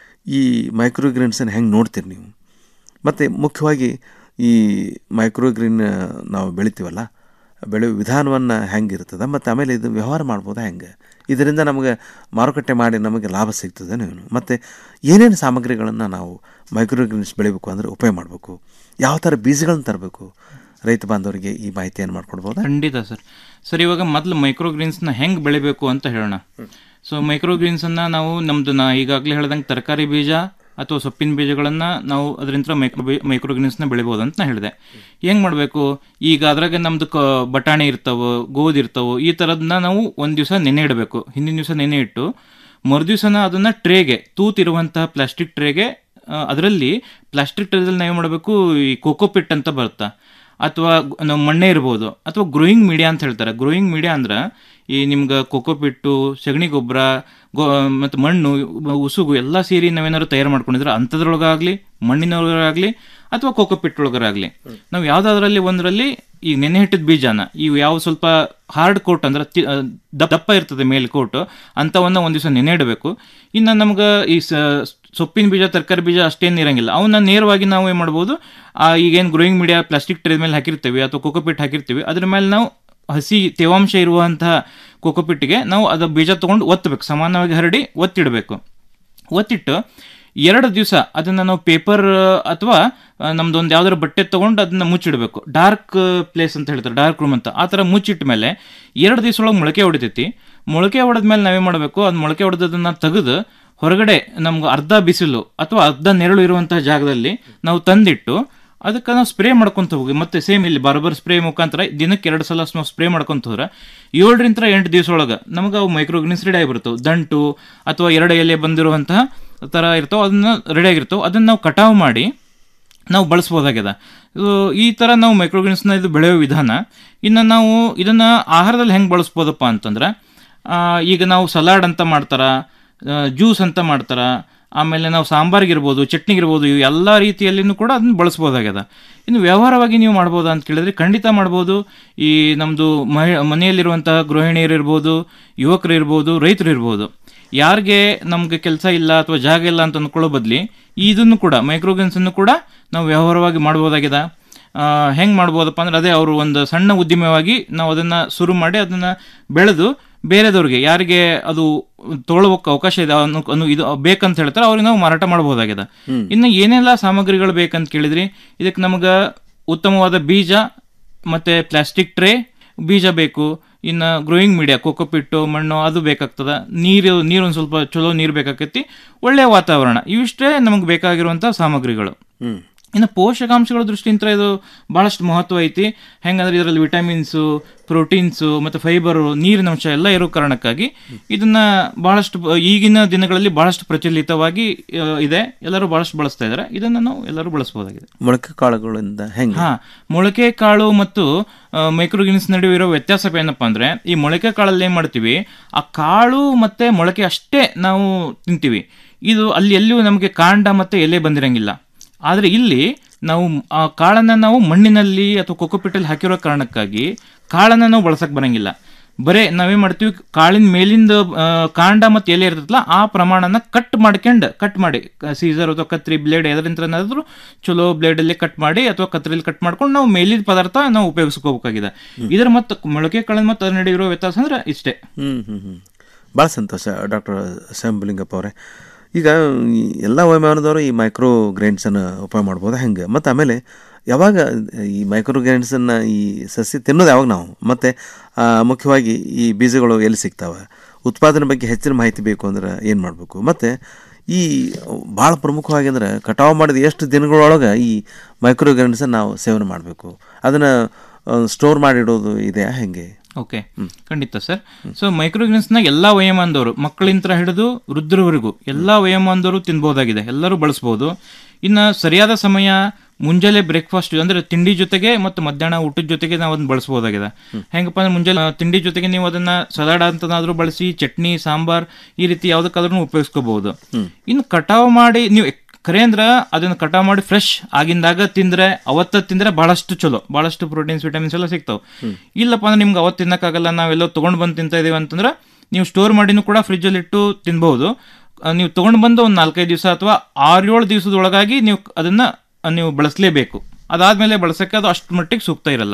ಈ ಮೈಕ್ರೋಗ್ರೀನ್ಸನ್ನು ಹೆಂಗೆ ನೋಡ್ತೀರಿ ನೀವು ಮತ್ತು ಮುಖ್ಯವಾಗಿ ಈ ಮೈಕ್ರೋಗ್ರೀನ್ ನಾವು ಬೆಳಿತೀವಲ್ಲ ಬೆಳೆಯುವ ವಿಧಾನವನ್ನು ಹೆಂಗಿರ್ತದೆ ಮತ್ತು ಆಮೇಲೆ ಇದು ವ್ಯವಹಾರ ಮಾಡ್ಬೋದಾ ಹೆಂಗೆ ಇದರಿಂದ ನಮಗೆ ಮಾರುಕಟ್ಟೆ ಮಾಡಿ ನಮಗೆ ಲಾಭ ಸಿಗ್ತದೆ ನೀವು ಮತ್ತು ಏನೇನು ಸಾಮಗ್ರಿಗಳನ್ನು ನಾವು ಮೈಕ್ರೋಗ್ರೀನ್ಸ್ ಬೆಳಿಬೇಕು ಅಂದರೆ ಉಪಯೋಗ ಮಾಡಬೇಕು ಯಾವ ಥರ ಬೀಜಗಳನ್ನ ತರಬೇಕು ರೈತ ಬಾಂಧವರಿಗೆ ಈ ಮಾಹಿತಿಯನ್ನು ಮಾಡ್ಕೊಡ್ಬೋದಾ ಖಂಡಿತ ಸರ್ ಸರ್ ಇವಾಗ ಮೊದಲು ಮೈಕ್ರೋಗ್ರೀನ್ಸ್ನ ಹೆಂಗೆ ಬೆಳಿಬೇಕು ಅಂತ ಹೇಳೋಣ ಸೊ ಮೈಕ್ರೋಗ್ರೀನ್ಸನ್ನು ನಾವು ನಮ್ದು ನಾ ಈಗಾಗಲೇ ಹೇಳ್ದಂಗೆ ತರಕಾರಿ ಬೀಜ ಅಥವಾ ಸೊಪ್ಪಿನ ಬೀಜಗಳನ್ನು ನಾವು ಅದರಿಂದ ಮೈಕ್ರೋ ಮೈಕ್ರೋಗ್ರೀನ್ಸ್ನ ಬೆಳಿಬೋದು ಅಂತ ನಾ ಹೇಳಿದೆ ಹೆಂಗೆ ಮಾಡಬೇಕು ಈಗ ಅದ್ರಾಗ ನಮ್ದು ಕ ಬಟಾಣಿ ಇರ್ತಾವೆ ಗೋಧಿ ಇರ್ತಾವೆ ಈ ಥರದನ್ನ ನಾವು ಒಂದು ದಿವಸ ನೆನೆ ಇಡಬೇಕು ಹಿಂದಿನ ದಿವಸ ನೆನೆ ಇಟ್ಟು ಮರುದಿವಸನ ಅದನ್ನು ಟ್ರೇಗೆ ತೂತಿರುವಂತಹ ಪ್ಲಾಸ್ಟಿಕ್ ಟ್ರೇಗೆ ಅದರಲ್ಲಿ ಪ್ಲಾಸ್ಟಿಕ್ ಟ್ರೇದಲ್ಲಿ ನಾವು ಏನು ಮಾಡಬೇಕು ಈ ಕೋಕೋಪಿಟ್ ಅಂತ ಬರುತ್ತಾ ಅಥವಾ ನಾವು ಮಣ್ಣೆ ಇರ್ಬೋದು ಅಥವಾ ಗ್ರೋಯಿಂಗ್ ಮೀಡಿಯಾ ಅಂತ ಹೇಳ್ತಾರೆ ಗ್ರೋಯಿಂಗ್ ಮೀಡಿಯಾ ಅಂದ್ರೆ ಈ ನಿಮ್ಗೆ ಕೊಕೋಪಿಟ್ಟು ಸಗಣಿ ಗೊಬ್ಬರ ಗೋ ಮತ್ತು ಮಣ್ಣು ಉಸುಗು ಎಲ್ಲ ಸೇರಿ ನಾವೇನಾದ್ರು ತಯಾರು ಮಾಡ್ಕೊಂಡಿದ್ರೆ ಅಂಥದ್ರೊಳಗಾಗಲಿ ಮಣ್ಣಿನೊಳಗಾಗಲಿ ಅಥವಾ ಕೋಕೋಪಿಟ್ ಒಳಗರಾಗಲಿ ನಾವು ಯಾವುದಾದ್ರಲ್ಲಿ ಒಂದರಲ್ಲಿ ಈ ನೆನೆ ಹಿಟ್ಟಿದ ಬೀಜನ ಇವು ಯಾವ ಸ್ವಲ್ಪ ಹಾರ್ಡ್ ಕೋಟ್ ಅಂದ್ರೆ ತಿ- ಆ, ದಪ್ಪ ದಪ್ಪ ಇರ್ತದೆ ಮೇಲ್ ಕೋಟ್ ಅಂಥವನ್ನ ಒಂದು ದಿವಸ ನೆನೆ ಇಡಬೇಕು ಇನ್ನು ನಮ್ಗೆ ಈ ಸ- ಸೊಪ್ಪಿನ ಬೀಜ ತರಕಾರಿ ಬೀಜ ಅಷ್ಟೇನು ಇರಂಗಿಲ್ಲ ಅವನ್ನ ನೇರವಾಗಿ ನಾವು ಏನು ಮಾಡ್ಬೋದು ಆ ಈಗೇನು ಗ್ರೋಯಿಂಗ್ ಮೀಡಿಯಾ ಪ್ಲಾಸ್ಟಿಕ್ ಟ್ರೇ ಮೇಲೆ ಹಾಕಿರ್ತೀವಿ ಅಥವಾ ಕೋಕೋಪಿಟ್ ಹಾಕಿರ್ತೀವಿ ಅದ್ರ ಮೇಲೆ ನಾವು ಹಸಿ ತೇವಾಂಶ ಇರುವಂತಹ ಕೋಕೋಪಿಟ್ಟಿಗೆ ನಾವು ಅದು ಬೀಜ ತೊಗೊಂಡು ಒತ್ತಬೇಕು ಸಮಾನವಾಗಿ ಹರಡಿ ಒತ್ತಿಡಬೇಕು ಒತ್ತಿಟ್ಟು ಎರಡು ದಿವಸ ಅದನ್ನು ನಾವು ಪೇಪರ್ ಅಥವಾ ನಮ್ದು ಒಂದು ಯಾವ್ದಾದ್ರು ಬಟ್ಟೆ ತೊಗೊಂಡು ಅದನ್ನ ಮುಚ್ಚಿಡಬೇಕು ಡಾರ್ಕ್ ಪ್ಲೇಸ್ ಅಂತ ಹೇಳ್ತಾರೆ ಡಾರ್ಕ್ ರೂಮ್ ಅಂತ ಆ ಥರ ಮುಚ್ಚಿಟ್ಟ ಮೇಲೆ ಎರಡು ದಿವಸ ಒಳಗೆ ಮೊಳಕೆ ಹೊಡಿತೈತಿ ಮೊಳಕೆ ಹೊಡೆದ್ಮೇಲೆ ನಾವೇನು ಮಾಡಬೇಕು ಅದು ಮೊಳಕೆ ಹೊಡೆದದನ್ನ ತೆಗೆದು ಹೊರಗಡೆ ನಮ್ಗೆ ಅರ್ಧ ಬಿಸಿಲು ಅಥವಾ ಅರ್ಧ ನೆರಳು ಇರುವಂತಹ ಜಾಗದಲ್ಲಿ ನಾವು ತಂದಿಟ್ಟು ಅದಕ್ಕೆ ನಾವು ಸ್ಪ್ರೇ ಮಾಡ್ಕೊಂತ ಹೋಗಿ ಮತ್ತೆ ಸೇಮ್ ಇಲ್ಲಿ ಬಾರ್ಬರ್ ಸ್ಪ್ರೇ ಮುಖಾಂತರ ದಿನಕ್ಕೆ ಎರಡು ಸಲ ನಾವು ಸ್ಪ್ರೇ ಮಾಡ್ಕೊಂತ ಹೋದ್ರೆ ಏಳರಿಂದ ಎಂಟು ದಿವಸ ಒಳಗೆ ನಮಗೆ ಅವು ಮೈಕ್ರೋಗ್ರೀನ್ಸ್ ರೆಡಿ ಆಗಿಬಿಡ್ತಾವೆ ದಂಟು ಅಥವಾ ಎರಡು ಎಲೆ ಬಂದಿರುವಂತಹ ಥರ ಇರ್ತಾವೆ ಅದನ್ನ ರೆಡಿ ಆಗಿರ್ತಾವೆ ಅದನ್ನು ನಾವು ಕಟಾವು ಮಾಡಿ ನಾವು ಬಳಸ್ಬೋದಾಗಿದೆ ಇದು ಈ ಥರ ನಾವು ಮೈಕ್ರೋಗ್ರೀನ್ಸ್ನ ಇದು ಬೆಳೆಯೋ ವಿಧಾನ ಇನ್ನು ನಾವು ಇದನ್ನು ಆಹಾರದಲ್ಲಿ ಹೆಂಗೆ ಬಳಸ್ಬೋದಪ್ಪ ಅಂತಂದ್ರೆ ಆ, ಈಗ ನಾವು ಸಲಾಡ್ ಅಂತ ಮಾಡ್ತಾರ ಜ್ಯೂಸ್ ಅಂತ ಮಾಡ್ತಾರ ಆಮೇಲೆ ನಾವು ಸಾಂಬಾರ್ಗಿರ್ಬೋದು ಚಟ್ನಿಗಿರ್ಬೋದು ಇವು ಎಲ್ಲ ರೀತಿಯಲ್ಲಿನೂ ಕೂಡ ಅದನ್ನ ಬಳಸ್ಬೋದಾಗ್ಯದ ಇನ್ನು ವ್ಯವಹಾರವಾಗಿ ನೀವು ಮಾಡ್ಬೋದಾ ಅಂತ ಕೇಳಿದ್ರೆ ಖಂಡಿತ ಮಾಡ್ಬೋದು ಈ ನಮ್ಮದು ಮಹಿ ಮನೆಯಲ್ಲಿರುವಂತಹ ಗೃಹಿಣಿಯರು ಇರ್ಬೋದು ಯುವಕರು ಇರ್ಬೋದು ರೈತರು ಇರ್ಬೋದು ಯಾರಿಗೆ ನಮಗೆ ಕೆಲಸ ಇಲ್ಲ ಅಥವಾ ಜಾಗ ಇಲ್ಲ ಅಂತ ಅಂದ್ಕೊಳ್ಳೋ ಬದಲಿ ಇದನ್ನು ಕೂಡ ಮೈಕ್ರೋಗ್ರೀನ್ಸನ್ನು ಕೂಡ ನಾವು ವ್ಯವಹಾರವಾಗಿ ಮಾಡ್ಬೋದಾಗಿದೆ ಹೆಂಗೆ ಮಾಡ್ಬೋದಪ್ಪ ಅಂದ್ರೆ ಅದೇ ಅವರು ಒಂದು ಸಣ್ಣ ಉದ್ಯಮವಾಗಿ ನಾವು ಅದನ್ನು ಶುರು ಮಾಡಿ ಅದನ್ನು ಬೆಳೆದು ಬೇರೆದವ್ರಿಗೆ ಯಾರಿಗೆ ಅದು ತೊಗೊಳ್ಬೇಕು ಅವಕಾಶ ಇದೆ ಅನ್ನೋ ಅನ್ನೋ ಇದು ಬೇಕಂತ ಹೇಳ್ತಾರೆ ಅವ್ರಿಗೆ ನಾವು ಮಾರಾಟ ಮಾಡಬಹುದಾಗಿದೆ ಇನ್ನು ಏನೆಲ್ಲ ಸಾಮಗ್ರಿಗಳು ಬೇಕಂತ ಕೇಳಿದ್ರಿ ಇದಕ್ಕೆ ನಮಗೆ ಉತ್ತಮವಾದ ಬೀಜ ಮತ್ತೆ ಪ್ಲಾಸ್ಟಿಕ್ ಟ್ರೇ ಬೀಜ ಬೇಕು ಇನ್ನು ಗ್ರೋಯಿಂಗ್ ಮೀಡಿಯಾ ಕೋಕೋಪಿಟ್ಟು ಮಣ್ಣು ಅದು ಬೇಕಾಗ್ತದ ನೀರು ನೀರು ಒಂದು ಸ್ವಲ್ಪ ಚಲೋ ನೀರು ಬೇಕಾಕೈತಿ ಒಳ್ಳೆಯ ವಾತಾವರಣ ಇವಿಷ್ಟೇ ನಮಗೆ ಬೇಕಾಗಿರುವಂಥ ಸಾಮಗ್ರಿಗಳು ಇನ್ನು ಪೋಷಕಾಂಶಗಳ ದೃಷ್ಟಿಯಿಂದ ಇದು ಭಾಳಷ್ಟು ಮಹತ್ವ ಐತಿ ಹೆಂಗಂದ್ರೆ ಇದರಲ್ಲಿ ವಿಟಮಿನ್ಸು ಪ್ರೋಟೀನ್ಸು ಮತ್ತು ಫೈಬರು ನೀರಿನ ಅಂಶ ಎಲ್ಲ ಇರೋ ಕಾರಣಕ್ಕಾಗಿ ಇದನ್ನ ಬಹಳಷ್ಟು ಬ- ಈಗಿನ ದಿನಗಳಲ್ಲಿ ಬಹಳಷ್ಟು ಪ್ರಚಲಿತವಾಗಿ ಆ, ಇದೆ ಎಲ್ಲರೂ ಬಹಳಷ್ಟು ಬಳಸ್ತಾ ಇದ್ದಾರೆ ಇದನ್ನ ನಾವು ಎಲ್ಲರೂ ಬಳಸಬಹುದಾಗಿದೆ ಮೊಳಕೆ ಕಾಳುಗಳಿಂದ ಹೆಂಗೆ ಹಾ ಮೊಳಕೆ ಕಾಳು ಮತ್ತು ಮೈಕ್ರೋಗಿನ್ಸ್ ನಡುವೆ ಇರೋ ವ್ಯತ್ಯಾಸ ಏನಪ್ಪಾ ಅಂದ್ರೆ ಈ ಮೊಳಕೆ ಕಾಳಲ್ಲಿ ಏನ್ ಮಾಡ್ತೀವಿ ಆ ಕಾಳು ಮತ್ತೆ ಮೊಳಕೆ ಅಷ್ಟೇ ನಾವು ತಿಂತೀವಿ ಇದು ಅಲ್ಲಿ ಎಲ್ಲಿಯೂ ನಮಗೆ ಕಾಂಡ ಮತ್ತೆ ಎಲೆ ಬಂದಿರಂಗಿಲ್ಲ ಆದ್ರೆ ಇಲ್ಲಿ ನಾವು ಆ ಕಾಳನ್ನ ನಾವು ಮಣ್ಣಿನಲ್ಲಿ ಅಥವಾ ಕೊಕೊಪಿಟ್ಟಲ್ಲಿ ಹಾಕಿರೋ ಕಾರಣಕ್ಕಾಗಿ ಕಾಳನ್ನ ನಾವು ಬಳಸಕ್ ಬರಂಗಿಲ್ಲ ಬರೇ ನಾವೇನ್ ಮಾಡ್ತೀವಿ ಕಾಳಿನ ಮೇಲಿಂದ ಆ, ಕಾಂಡ ಮತ್ತು ಎಲೆ ಇರ್ತದಲ್ಲ ಆ ಪ್ರಮಾಣನ ಕಟ್ ಮಾಡ್ಕೊಂಡು ಕಟ್ ಮಾಡಿ ಸೀಸರ್ ಅಥವಾ ಕತ್ರಿ ಬ್ಲೇಡ್ ಎದರಿಂತ್ರನಾದ್ರೂ ಚಲೋ ಬ್ಲೇಡಲ್ಲಿ ಕಟ್ ಮಾಡಿ ಅಥವಾ ಕತ್ರಿಲಿ ಕಟ್ ಮಾಡ್ಕೊಂಡು ನಾವು ಮೇಲಿನ ಪದಾರ್ಥ ನಾವು ಉಪಯೋಗಿಸ್ಕೋಬೇಕಾಗಿದೆ ಇದರ ಮತ್ತು ಮೊಳಕೆ ಕಾಳಿನ ಮತ್ತು ಅದ್ರ ನಡುವೆ ಇರೋ ವ್ಯತ್ಯಾಸ ಅಂದ್ರೆ ಇಷ್ಟೇ ಹ್ಮ್ ಹ್ಮ್ ಹ್ಮ್ ಭಾಳ ಸಂತೋಷ ಡಾಕ್ಟರ್ ಶಂಭುಲಿಂಗಪ್ಪ ಅವರೇ ಈಗ ಈ ಎಲ್ಲ ವಯೋಮಾನದವರು ಈ ಮೈಕ್ರೋ ಗ್ರೈಂಡ್ಸನ್ನು ಉಪಯೋಗ ಮಾಡ್ಬೋದು ಹೆಂಗೆ ಮತ್ತು ಆಮೇಲೆ ಯಾವಾಗ ಈ ಮೈಕ್ರೋ ಗ್ರೈಂಡ್ಸನ್ನು ಈ ಸಸಿ ತಿನ್ನೋದು ಯಾವಾಗ ನಾವು ಮತ್ತು ಆ, ಮುಖ್ಯವಾಗಿ ಈ ಬೀಜಗಳು ಎಲ್ಲಿ ಸಿಗ್ತಾವೆ ಉತ್ಪಾದನೆ ಬಗ್ಗೆ ಹೆಚ್ಚಿನ ಮಾಹಿತಿ ಬೇಕು ಅಂದ್ರೆ ಏನು ಮಾಡಬೇಕು ಮತ್ತು ಈ ಭಾಳ ಪ್ರಮುಖವಾಗಿ ಅಂದ್ರೆ ಕಟಾವು ಮಾಡಿದ ಎಷ್ಟು ದಿನಗಳೊಳಗೆ ಈ ಮೈಕ್ರೋ ಗ್ರೈಂಡ್ಸನ್ನು ನಾವು ಸೇವನೆ ಮಾಡಬೇಕು ಅದನ್ನು ಸ್ಟೋರ್ ಮಾಡಿಡೋದು ಇದೆಯಾ ಹೆಂಗೆ ಓಕೆ ಖಂಡಿತ ಸರ್ ಸೊ ಮೈಕ್ರೋಗ್ರೀನ್ಸ್ನ ಎಲ್ಲ ವಯೋಮಾನದವರು ಮಕ್ಕಳಿಂದ ಹಿಡಿದು ವೃದ್ಧರವರೆಗೂ ಎಲ್ಲ ವಯೋಮಾನದವರು ತಿನ್ಬೋದಾಗಿದೆ ಎಲ್ಲರೂ ಬಳಸ್ಬೋದು ಇನ್ನು ಸರಿಯಾದ ಸಮಯ ಮುಂಜಾನೆ ಬ್ರೇಕ್ಫಾಸ್ಟ್ ಅಂದ್ರೆ ತಿಂಡಿ ಜೊತೆಗೆ ಮತ್ತು ಮಧ್ಯಾಹ್ನ ಊಟದ ಜೊತೆಗೆ ನಾವು ಅದನ್ನ ಬಳಸ್ಬೋದಾಗಿದೆ ಹೆಂಗಪ್ಪ ಅಂದ್ರೆ ಮುಂಜಾನೆ ಆ, ತಿಂಡಿ ಜೊತೆಗೆ ನೀವು ಅದನ್ನ ಸಲಾಡ್ ಅಂತನಾದ್ರೂ ಬಳಸಿ ಚಟ್ನಿ ಸಾಂಬಾರ್ ಈ ರೀತಿ ಯಾವ್ದಕ್ಕಾದ್ರೂ ಉಪಯೋಗಿಸ್ಕೋಬಹುದು ಇನ್ನು ಕಟಾವು ಮಾಡಿ ನೀವು ಖರೆ ಅಂದ್ರ ಅದನ್ನ ಕಟಾವ್ ಮಾಡಿ ಫ್ರೆಶ್ ಆಗಿಂದಾಗ ತಿಂದ್ರೆ ಅವತ್ತ ತಿಂದ್ರೆ ಬಹಳಷ್ಟು ಚಲೋ ಬಹಳಷ್ಟು ಪ್ರೋಟೀನ್ಸ್ ವಿಟಮಿನ್ಸ್ ಎಲ್ಲ ಸಿಗ್ತಾವ ಇಲ್ಲಪ್ಪ ಅಂದ್ರೆ ನಿಮ್ಗೆ ಅವತ್ತು ತಿನ್ನಕ್ಕಾಗಲ್ಲ ನಾವೆಲ್ಲೋ ತಗೊಂಡ್ ಬಂದು ತಿಂತಾ ಇದೀವಿ ಅಂತಂದ್ರೆ ನೀವು ಸ್ಟೋರ್ ಮಾಡಿನೂ ಕೂಡ ಫ್ರಿಜ್ ಅಲ್ಲಿ ಇಟ್ಟು ತಿನ್ಬಹುದು ಆ, ನೀವು ತಗೊಂಡ್ ಬಂದು ಒಂದು ನಾಲ್ಕೈದು ದಿವಸ ಅಥವಾ ಆರು ಏಳು ದಿವಸದೊಳಗಾಗಿ ನೀವು ಅದನ್ನ ಆ, ನೀವು ಬಳಸಲೇಬೇಕು ಅದಾದ್ಮೇಲೆ ಬಳಸಕ್ಕೆ ಅದು ಅಷ್ಟು ಮಟ್ಟಿಗೆ ಸೂಕ್ತ ಇರಲ್ಲ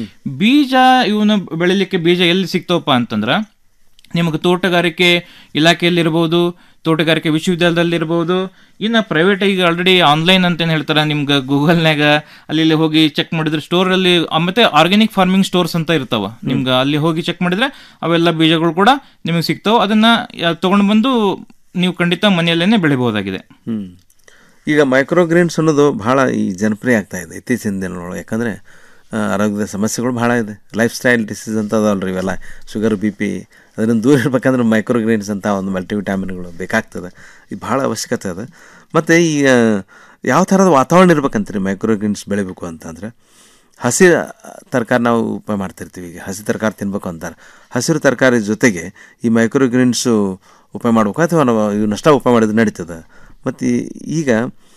ಬೀಜ ಇವನು ಬೆಳಿಲಿಕ್ಕೆ ಬೀಜ ಎಲ್ಲಿ ಸಿಗ್ತಾವಪ್ಪ ಅಂತಂದ್ರ ನಿಮಗೆ ತೋಟಗಾರಿಕೆ ಇಲಾಖೆಯಲ್ಲಿರ್ಬೋದು ತೋಟಗಾರಿಕೆ ವಿಶ್ವವಿದ್ಯಾಲಯದಲ್ಲಿರ್ಬೋದು ಇನ್ನು ಪ್ರೈವೇಟ್ ಈಗ ಆಲ್ರೆಡಿ ಆನ್ಲೈನ್ ಅಂತ ಏನು ಹೇಳ್ತಾರೆ ನಿಮ್ಗೆ ಗೂಗಲ್ನಾಗ ಅಲ್ಲಿ ಇಲ್ಲಿ ಹೋಗಿ ಚೆಕ್ ಮಾಡಿದ್ರೆ ಸ್ಟೋರಲ್ಲಿ ಮತ್ತೆ ಆರ್ಗ್ಯಾನಿಕ್ ಫಾರ್ಮಿಂಗ್ ಸ್ಟೋರ್ಸ್ ಅಂತ ಇರ್ತಾವ ನಿಮ್ಗೆ ಅಲ್ಲಿ ಹೋಗಿ ಚೆಕ್ ಮಾಡಿದ್ರೆ ಅವೆಲ್ಲ ಬೀಜಗಳು ಕೂಡ ನಿಮಗೆ ಸಿಗ್ತಾವ ಅದನ್ನ ಯಾ- ತಗೊಂಡು ಬಂದು ನೀವು ಖಂಡಿತ ಮನೆಯಲ್ಲೇನೆ ಬೆಳಿಬಹುದಾಗಿದೆ ಹ್ಮ್. ಈಗ ಮೈಕ್ರೋ ಗ್ರೀನ್ಸ್ ಅನ್ನೋದು ಭಾಳ ಈ ಜನಪ್ರಿಯ ಆಗ್ತಾ ಇದೆ ಇತ್ತೀಚಿನ ದಿನಗಳು ಯಾಕಂದರೆ ಆರೋಗ್ಯದ ಸಮಸ್ಯೆಗಳು ಭಾಳ ಇದೆ ಲೈಫ್ ಸ್ಟೈಲ್ ಡಿಸೀಸ್ ಅಂತ ಅದಾವಲ್ರಿ ಇವೆಲ್ಲ ಶುಗರ್ ಬಿ ಪಿ ಅದರಿಂದ ದೂರ ಇರ್ಬೇಕಂದ್ರೆ ಮೈಕ್ರೋ ಗ್ರೀನ್ಸ್ ಅಂತ ಒಂದು ಮಲ್ಟಿವಿಟಾಮಿನ್ಗಳು ಬೇಕಾಗ್ತದೆ ಇದು ಭಾಳ ಅವಶ್ಯಕತೆ ಅದ ಮತ್ತು ಈ ಆ, ಯಾವ ಥರದ ವಾತಾವರಣ ಇರ್ಬೇಕಂತೀರಿ ಮೈಕ್ರೋ ಗ್ರೀನ್ಸ್ ಬೆಳಿಬೇಕು ಅಂತಂದರೆ ಹಸಿ ತರಕಾರಿ ನಾವು ಉಪಯೋಗ ಮಾಡ್ತಿರ್ತೀವಿ ಈಗ ಹಸಿ ತರಕಾರಿ ತಿನ್ಬೇಕು ಅಂತಾರೆ ಹಸಿರು ತರಕಾರಿ ಜೊತೆಗೆ ಈ ಮೈಕ್ರೋ ಗ್ರೀನ್ಸು ಉಪಯೋಗ ಮಾಡ್ಬೇಕು ಅಥವಾ ನಾವು ಇವನ್ನಷ್ಟ ಉಪಯೋಗ ಮಾಡಿದ್ರೆ ನಡೀತದೆ ಮತ್ತು ಈಗ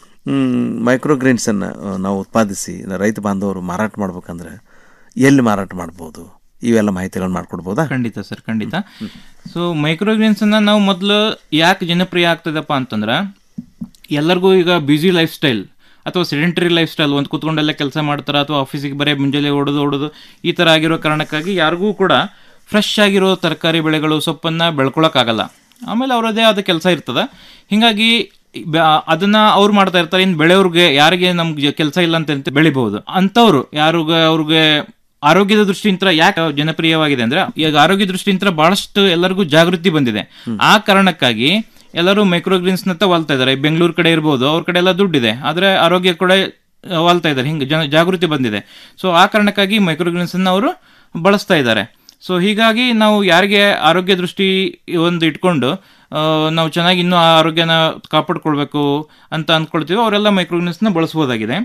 ಮೈಕ್ರೋ ಗ್ರೀನ್ಸನ್ನು ನಾವು ಉತ್ಪಾದಿಸಿ ರೈತ ಬಾಂಧವರು ಮಾರಾಟ ಮಾಡ್ಬೇಕಂದ್ರೆ ಎಲ್ಲಿ ಮಾರಾಟ ಮಾಡ್ಬೋದು ಇವೆಲ್ಲ ಮಾಹಿತಿಗಳನ್ನ ಮಾಡ್ಕೊಡ್ಬೋದಾ ಖಂಡಿತ ಸರ್ ಖಂಡಿತ ಸೊ ಮೈಕ್ರೋಗ್ರೀನ್ಸ್ ಅನ್ನ ನಾವು ಮೊದಲು ಯಾಕೆ ಜನಪ್ರಿಯ ಆಗ್ತದಪ್ಪ ಅಂತಂದ್ರ ಎಲ್ಲರಿಗೂ ಈಗ ಬ್ಯುಸಿ ಲೈಫ್ ಸ್ಟೈಲ್ ಅಥವಾ ಸೆಡೆಂಟರಿ ಲೈಫ್ ಸ್ಟೈಲ್ ಒಂದು ಕುತ್ಕೊಂಡೆಲ್ಲ ಕೆಲಸ ಮಾಡ್ತಾರೆ ಅಥವಾ ಆಫೀಸಿಗೆ ಬರೀ ಮುಂಜಾನೆ ಓಡೋದು ಓಡೋದು ಈ ಥರ ಆಗಿರೋ ಕಾರಣಕ್ಕಾಗಿ ಯಾರಿಗೂ ಕೂಡ ಫ್ರೆಶ್ ಆಗಿರೋ ತರಕಾರಿ ಬೆಳೆಗಳು ಸೊಪ್ಪನ್ನು ಬೆಳ್ಕೊಳಕ್ಕಾಗಲ್ಲ ಆಮೇಲೆ ಅವರದೇ ಆದ ಕೆಲಸ ಇರ್ತದೆ ಹೀಗಾಗಿ ಬ- ಅದನ್ನ ಅವ್ರು ಮಾಡ್ತಾ ಇರ್ತಾರೆ ಇನ್ನು ಬೆಳೆಯವ್ರಿಗೆ ಯಾರಿಗೆ ನಮ್ಗೆ ಕೆಲಸ ಇಲ್ಲ ಅಂತ ಅಂತ ಬೆಳಿಬಹುದು ಅಂಥವ್ರು ಯಾರಿಗೆ ಅವ್ರಿಗೆ ಆರೋಗ್ಯದ ದೃಷ್ಟಿಯಿಂದ ಯಾಕೆ ಜನಪ್ರಿಯವಾಗಿದೆ ಅಂದ್ರೆ ಈಗ ಆರೋಗ್ಯ ದೃಷ್ಟಿಯಿಂದ ಬಹಳಷ್ಟು ಎಲ್ಲರಿಗೂ ಜಾಗೃತಿ ಬಂದಿದೆ ಆ ಕಾರಣಕ್ಕಾಗಿ ಎಲ್ಲರೂ ಮೈಕ್ರೋಗ್ರೀನ್ಸ್ ನತ್ತ ವಾಲ್ತಾ ಇದ್ದಾರೆ ಬೆಂಗಳೂರು ಕಡೆ ಇರ್ಬೋದು ಅವ್ರ ಕಡೆ ಎಲ್ಲ ದುಡ್ಡಿದೆ ಆದ್ರೆ ಆರೋಗ್ಯ ಕಡೆ ಆ, ವಾಲ್ತಾ ಇದ್ದಾರೆ ಹಿಂಗೆ ಜನ ಜಾಗೃತಿ ಬಂದಿದೆ ಸೊ ಆ ಕಾರಣಕ್ಕಾಗಿ ಮೈಕ್ರೋಗ್ರೀನ್ಸ್ ಅನ್ನ ಅವರು ಬಳಸ್ತಾ ಇದ್ದಾರೆ ಸೊ ಹೀಗಾಗಿ ನಾವು ಯಾರಿಗೆ ಆರೋಗ್ಯ ದೃಷ್ಟಿ ಒಂದು ಇಟ್ಕೊಂಡು ಆ, ನಾವು ಚೆನ್ನಾಗಿ ಇನ್ನೂ ಆ ಆರೋಗ್ಯನ ಕಾಪಾಡ್ಕೊಳ್ಬೇಕು ಅಂತ ಅಂದ್ಕೊಳ್ತೀವಿ ಅವರೆಲ್ಲ ಮೈಕ್ರೋಗ್ರೀನ್ಸ್ನ ಬಳಸ್ಬೋದಾಗಿದೆ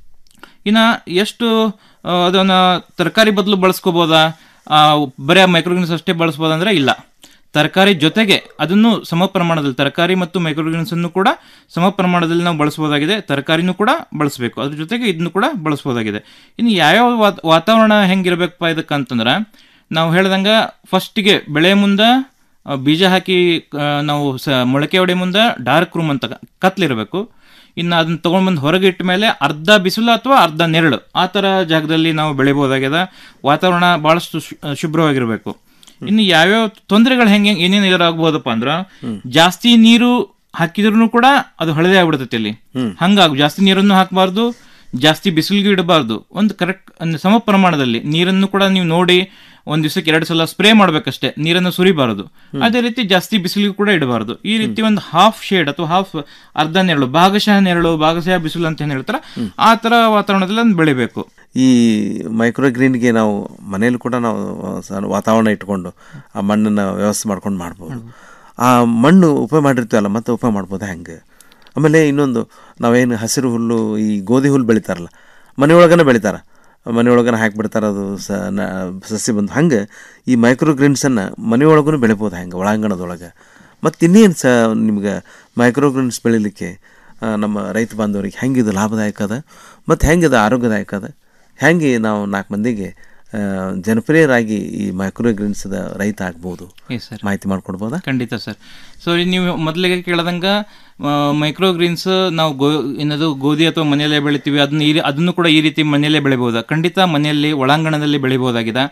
ಇನ್ನ ಎಷ್ಟು ಆ, ಅದನ್ನ ತರಕಾರಿ ಬದಲು ಬಳಸ್ಕೋಬೋದಾ ಆ, ಬರೀ ಮೈಕ್ರೋಗ್ರೀನ್ಸ್ ಅಷ್ಟೇ ಬಳಸ್ಬೋದಂದ್ರೆ ಇಲ್ಲ ತರಕಾರಿ ಜೊತೆಗೆ ಅದನ್ನು ಸಮ ಪ್ರಮಾಣದಲ್ಲಿ ತರಕಾರಿ ಮತ್ತು ಮೈಕ್ರೋಗ್ರೀನ್ಸ್ ಅನ್ನು ಕೂಡ ಸಮ ಪ್ರಮಾಣದಲ್ಲಿ ನಾವು ಬಳಸ್ಬೋದಾಗಿದೆ ತರಕಾರಿನೂ ಕೂಡ ಬಳಸಬೇಕು ಅದ್ರ ಜೊತೆಗೆ ಇದನ್ನು ಕೂಡ ಬಳಸ್ಬೋದಾಗಿದೆ ಇನ್ನು ಯಾವ್ಯಾವ ವಾತ್- ವಾತಾವರಣ ಹೆಂಗಿರ್ಬೇಕಪ್ಪ ಇದಕ್ಕೆ ಅಂತಂದ್ರೆ ನಾವು ಹೇಳ್ದಂಗ ಫಸ್ಟಿಗೆ ಬೆಳೆ ಮುಂದೆ ಆ, ಬೀಜ ಹಾಕಿ ಆ, ನಾವು ಸ ಮೊಳಕೆ ಹೊಡೆ ಮುಂದೆ ಡಾರ್ಕ್ ರೂಮ್ ಅಂತ ಕತ್ಲಿರಬೇಕು ಇನ್ನು ಅದನ್ನ ತೊಗೊಂಡ್ಬಂದು ಹೊರಗೆ ಇಟ್ಟ ಮೇಲೆ ಅರ್ಧ ಬಿಸಿಲು ಅಥವಾ ಅರ್ಧ ನೆರಳು ಆ ಥರ ಜಾಗದಲ್ಲಿ ನಾವು ಬೆಳಿಬೋದಾಗ್ಯದ ವಾತಾವರಣ ಭಾಳಷ್ಟು ಶು- ಶುಭ್ರವಾಗಿರಬೇಕು ಇನ್ನು ಯಾವ್ಯಾವ ತೊಂದರೆಗಳು ಹೆಂಗೆ ಏನೇನು ಎದುರಾಗ್ಬೋದಪ್ಪ ಅಂದ್ರ ಜಾಸ್ತಿ ನೀರು ಹಾಕಿದ್ರು ಕೂಡ ಅದು ಹಳದೆ ಆಗ್ಬಿಡ್ತೈತಿ ಅಲ್ಲಿ ಹಂಗಾಗಿ ಜಾಸ್ತಿ ನೀರನ್ನು ಹಾಕಬಾರ್ದು ಜಾಸ್ತಿ ಬಿಸಿಲಿಗೆ ಇಡಬಾರ್ದು ಒಂದು ಕರೆಕ್ಟ್ ಸಮ ಪ್ರಮಾಣದಲ್ಲಿ ನೀರನ್ನು ಕೂಡ ನೀವು ನೋಡಿ ಒಂದ್ ದಿವಸಕ್ಕೆ ಎರಡು ಸಲ ಸ್ಪ್ರೇ ಮಾಡ್ಬೇಕಷ್ಟೇ ನೀರನ್ನು ಸುರಿಬಾರದು ಅದೇ ರೀತಿ ಜಾಸ್ತಿ ಬಿಸಿಲಿಗೂ ಕೂಡ ಇಡಬಾರದು ಈ ರೀತಿ ಒಂದು ಹಾಫ್ ಶೇಡ್ ಅಥವಾ ಹಾಫ್ ಅರ್ಧ ನೆರಳು ಭಾಗಶಃ ನೆರಳು ಭಾಗಶಃ ಬಿಸಿಲು ಅಂತ ಏನ್ ಹೇಳ್ತಾರ ಆ ತರ ವಾತಾವರಣದಲ್ಲಿ ಅದನ್ನ ಬೆಳಿಬೇಕು ಈ ಮೈಕ್ರೋ ಗ್ರೀನ್ಗೆ ನಾವು ಮನೇಲಿ ಕೂಡ ನಾವು ಸ- ವಾತಾವರಣ ಇಟ್ಕೊಂಡು ಆ ಮಣ್ಣನ್ನು ವ್ಯವಸ್ಥೆ ಮಾಡ್ಕೊಂಡು ಮಾಡ್ಬೋದು ಆ ಮಣ್ಣು ಉಪಯೋಗ ಮಾಡಿರ್ತೀವಲ್ಲ ಮತ್ತೆ ಉಪಯೋಗ ಮಾಡ್ಬೋದು ಹೆಂಗೆ ಆಮೇಲೆ ಇನ್ನೊಂದು ನಾವೇನು ಹಸಿರು ಹುಲ್ಲು ಈ ಗೋಧಿ ಹುಲ್ಲು ಬೆಳಿತಾರಲ್ಲ ಮನೆಯೊಳಗನೆ ಬೆಳಿತಾರೆ ಮನೆಯೊಳಗನೆ ಹಾಕಿಬಿಡ್ತಾರೆ ಅದು ಸ ನ- ಸಸಿ ಬಂದು ಹಂಗೆ ಈ ಮೈಕ್ರೋ ಗ್ರೀನ್ಸನ್ನು ಮನೆಯೊಳಗೂ ಬೆಳಿಬೋದು ಹೆಂಗೆ ಒಳಾಂಗಣದೊಳಗೆ ಮತ್ತು ಇನ್ನೇನು ಸ ನಿಮ್ಗೆ ಮೈಕ್ರೋ ಗ್ರೀನ್ಸ್ ಬೆಳಿಲಿಕ್ಕೆ ಆ, ನಮ್ಮ ರೈತ ಬಾಂಧವರಿಗೆ ಹೆಂಗಿದು ಲಾಭದಾಯಕ ಅದ ಮತ್ತು ಹೆಂಗಿದೆ ಆರೋಗ್ಯದಾಯಕ ಅದ ಹೆಂಗೆ ನಾವು ನಾಲ್ಕು ಮಂದಿಗೆ ಆ, ಜನಪ್ರಿಯರಾಗಿ ಈ ಮೈಕ್ರೋ ಗ್ರೀನ್ಸ್ದ ರೈತ ಆಗ್ಬೋದು Yes, sir. ಮಾಹಿತಿ ಮಾಡ್ಕೊಡ್ಬೋದಾ ಖಂಡಿತ ಸರ್ ಸೊ ನೀವು ಮೊದಲಿಗೆ ಕೇಳದಂಗ ಮೈಕ್ರೋ ಗ್ರೀನ್ಸ್ ನಾವು ಗೋ ಏನದು ಗೋಧಿ ಅಥವಾ ಮನೆಯಲ್ಲೇ ಬೆಳಿತೀವಿ ಅದನ್ನ ಈ ರೀ- ಅದನ್ನು ಕೂಡ ಈ ರೀತಿ ಮನೆಯಲ್ಲೇ ಬೆಳಿಬಹುದಾ ಖಂಡಿತ ಮನೆಯಲ್ಲಿ ಒಳಾಂಗಣದಲ್ಲಿ ಬೆಳಿಬಹುದಾಗಿದೆ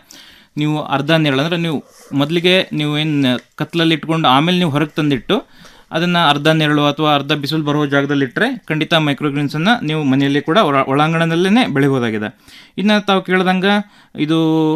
ನೀವು ಅರ್ಧ ನೆರಳು ಅಂದರೆ ನೀವು ಮೊದಲಿಗೆ ನೀವು ಏನು ಕತ್ಲಲ್ಲಿ ಇಟ್ಕೊಂಡು ಆಮೇಲೆ ನೀವು ಹೊರಗೆ ತಂದಿಟ್ಟು ಅದನ್ನು ಅರ್ಧ ನೆರಳು ಅಥವಾ ಅರ್ಧ ಬಿಸಿಲು ಬರುವ ಜಾಗದಲ್ಲಿ ಇಟ್ಟರೆ ಖಂಡಿತ ಮೈಕ್ರೋಗ್ರೀನ್ಸನ್ನು ನೀವು ಮನೆಯಲ್ಲಿ ಕೂಡ ಒಳ- ಒಳಾಂಗಣದಲ್ಲೇ ಬೆಳಿಬೋದಾಗಿದೆ ಇನ್ನು ತಾವು ಕೇಳ್ದಂಗೆ ಇದು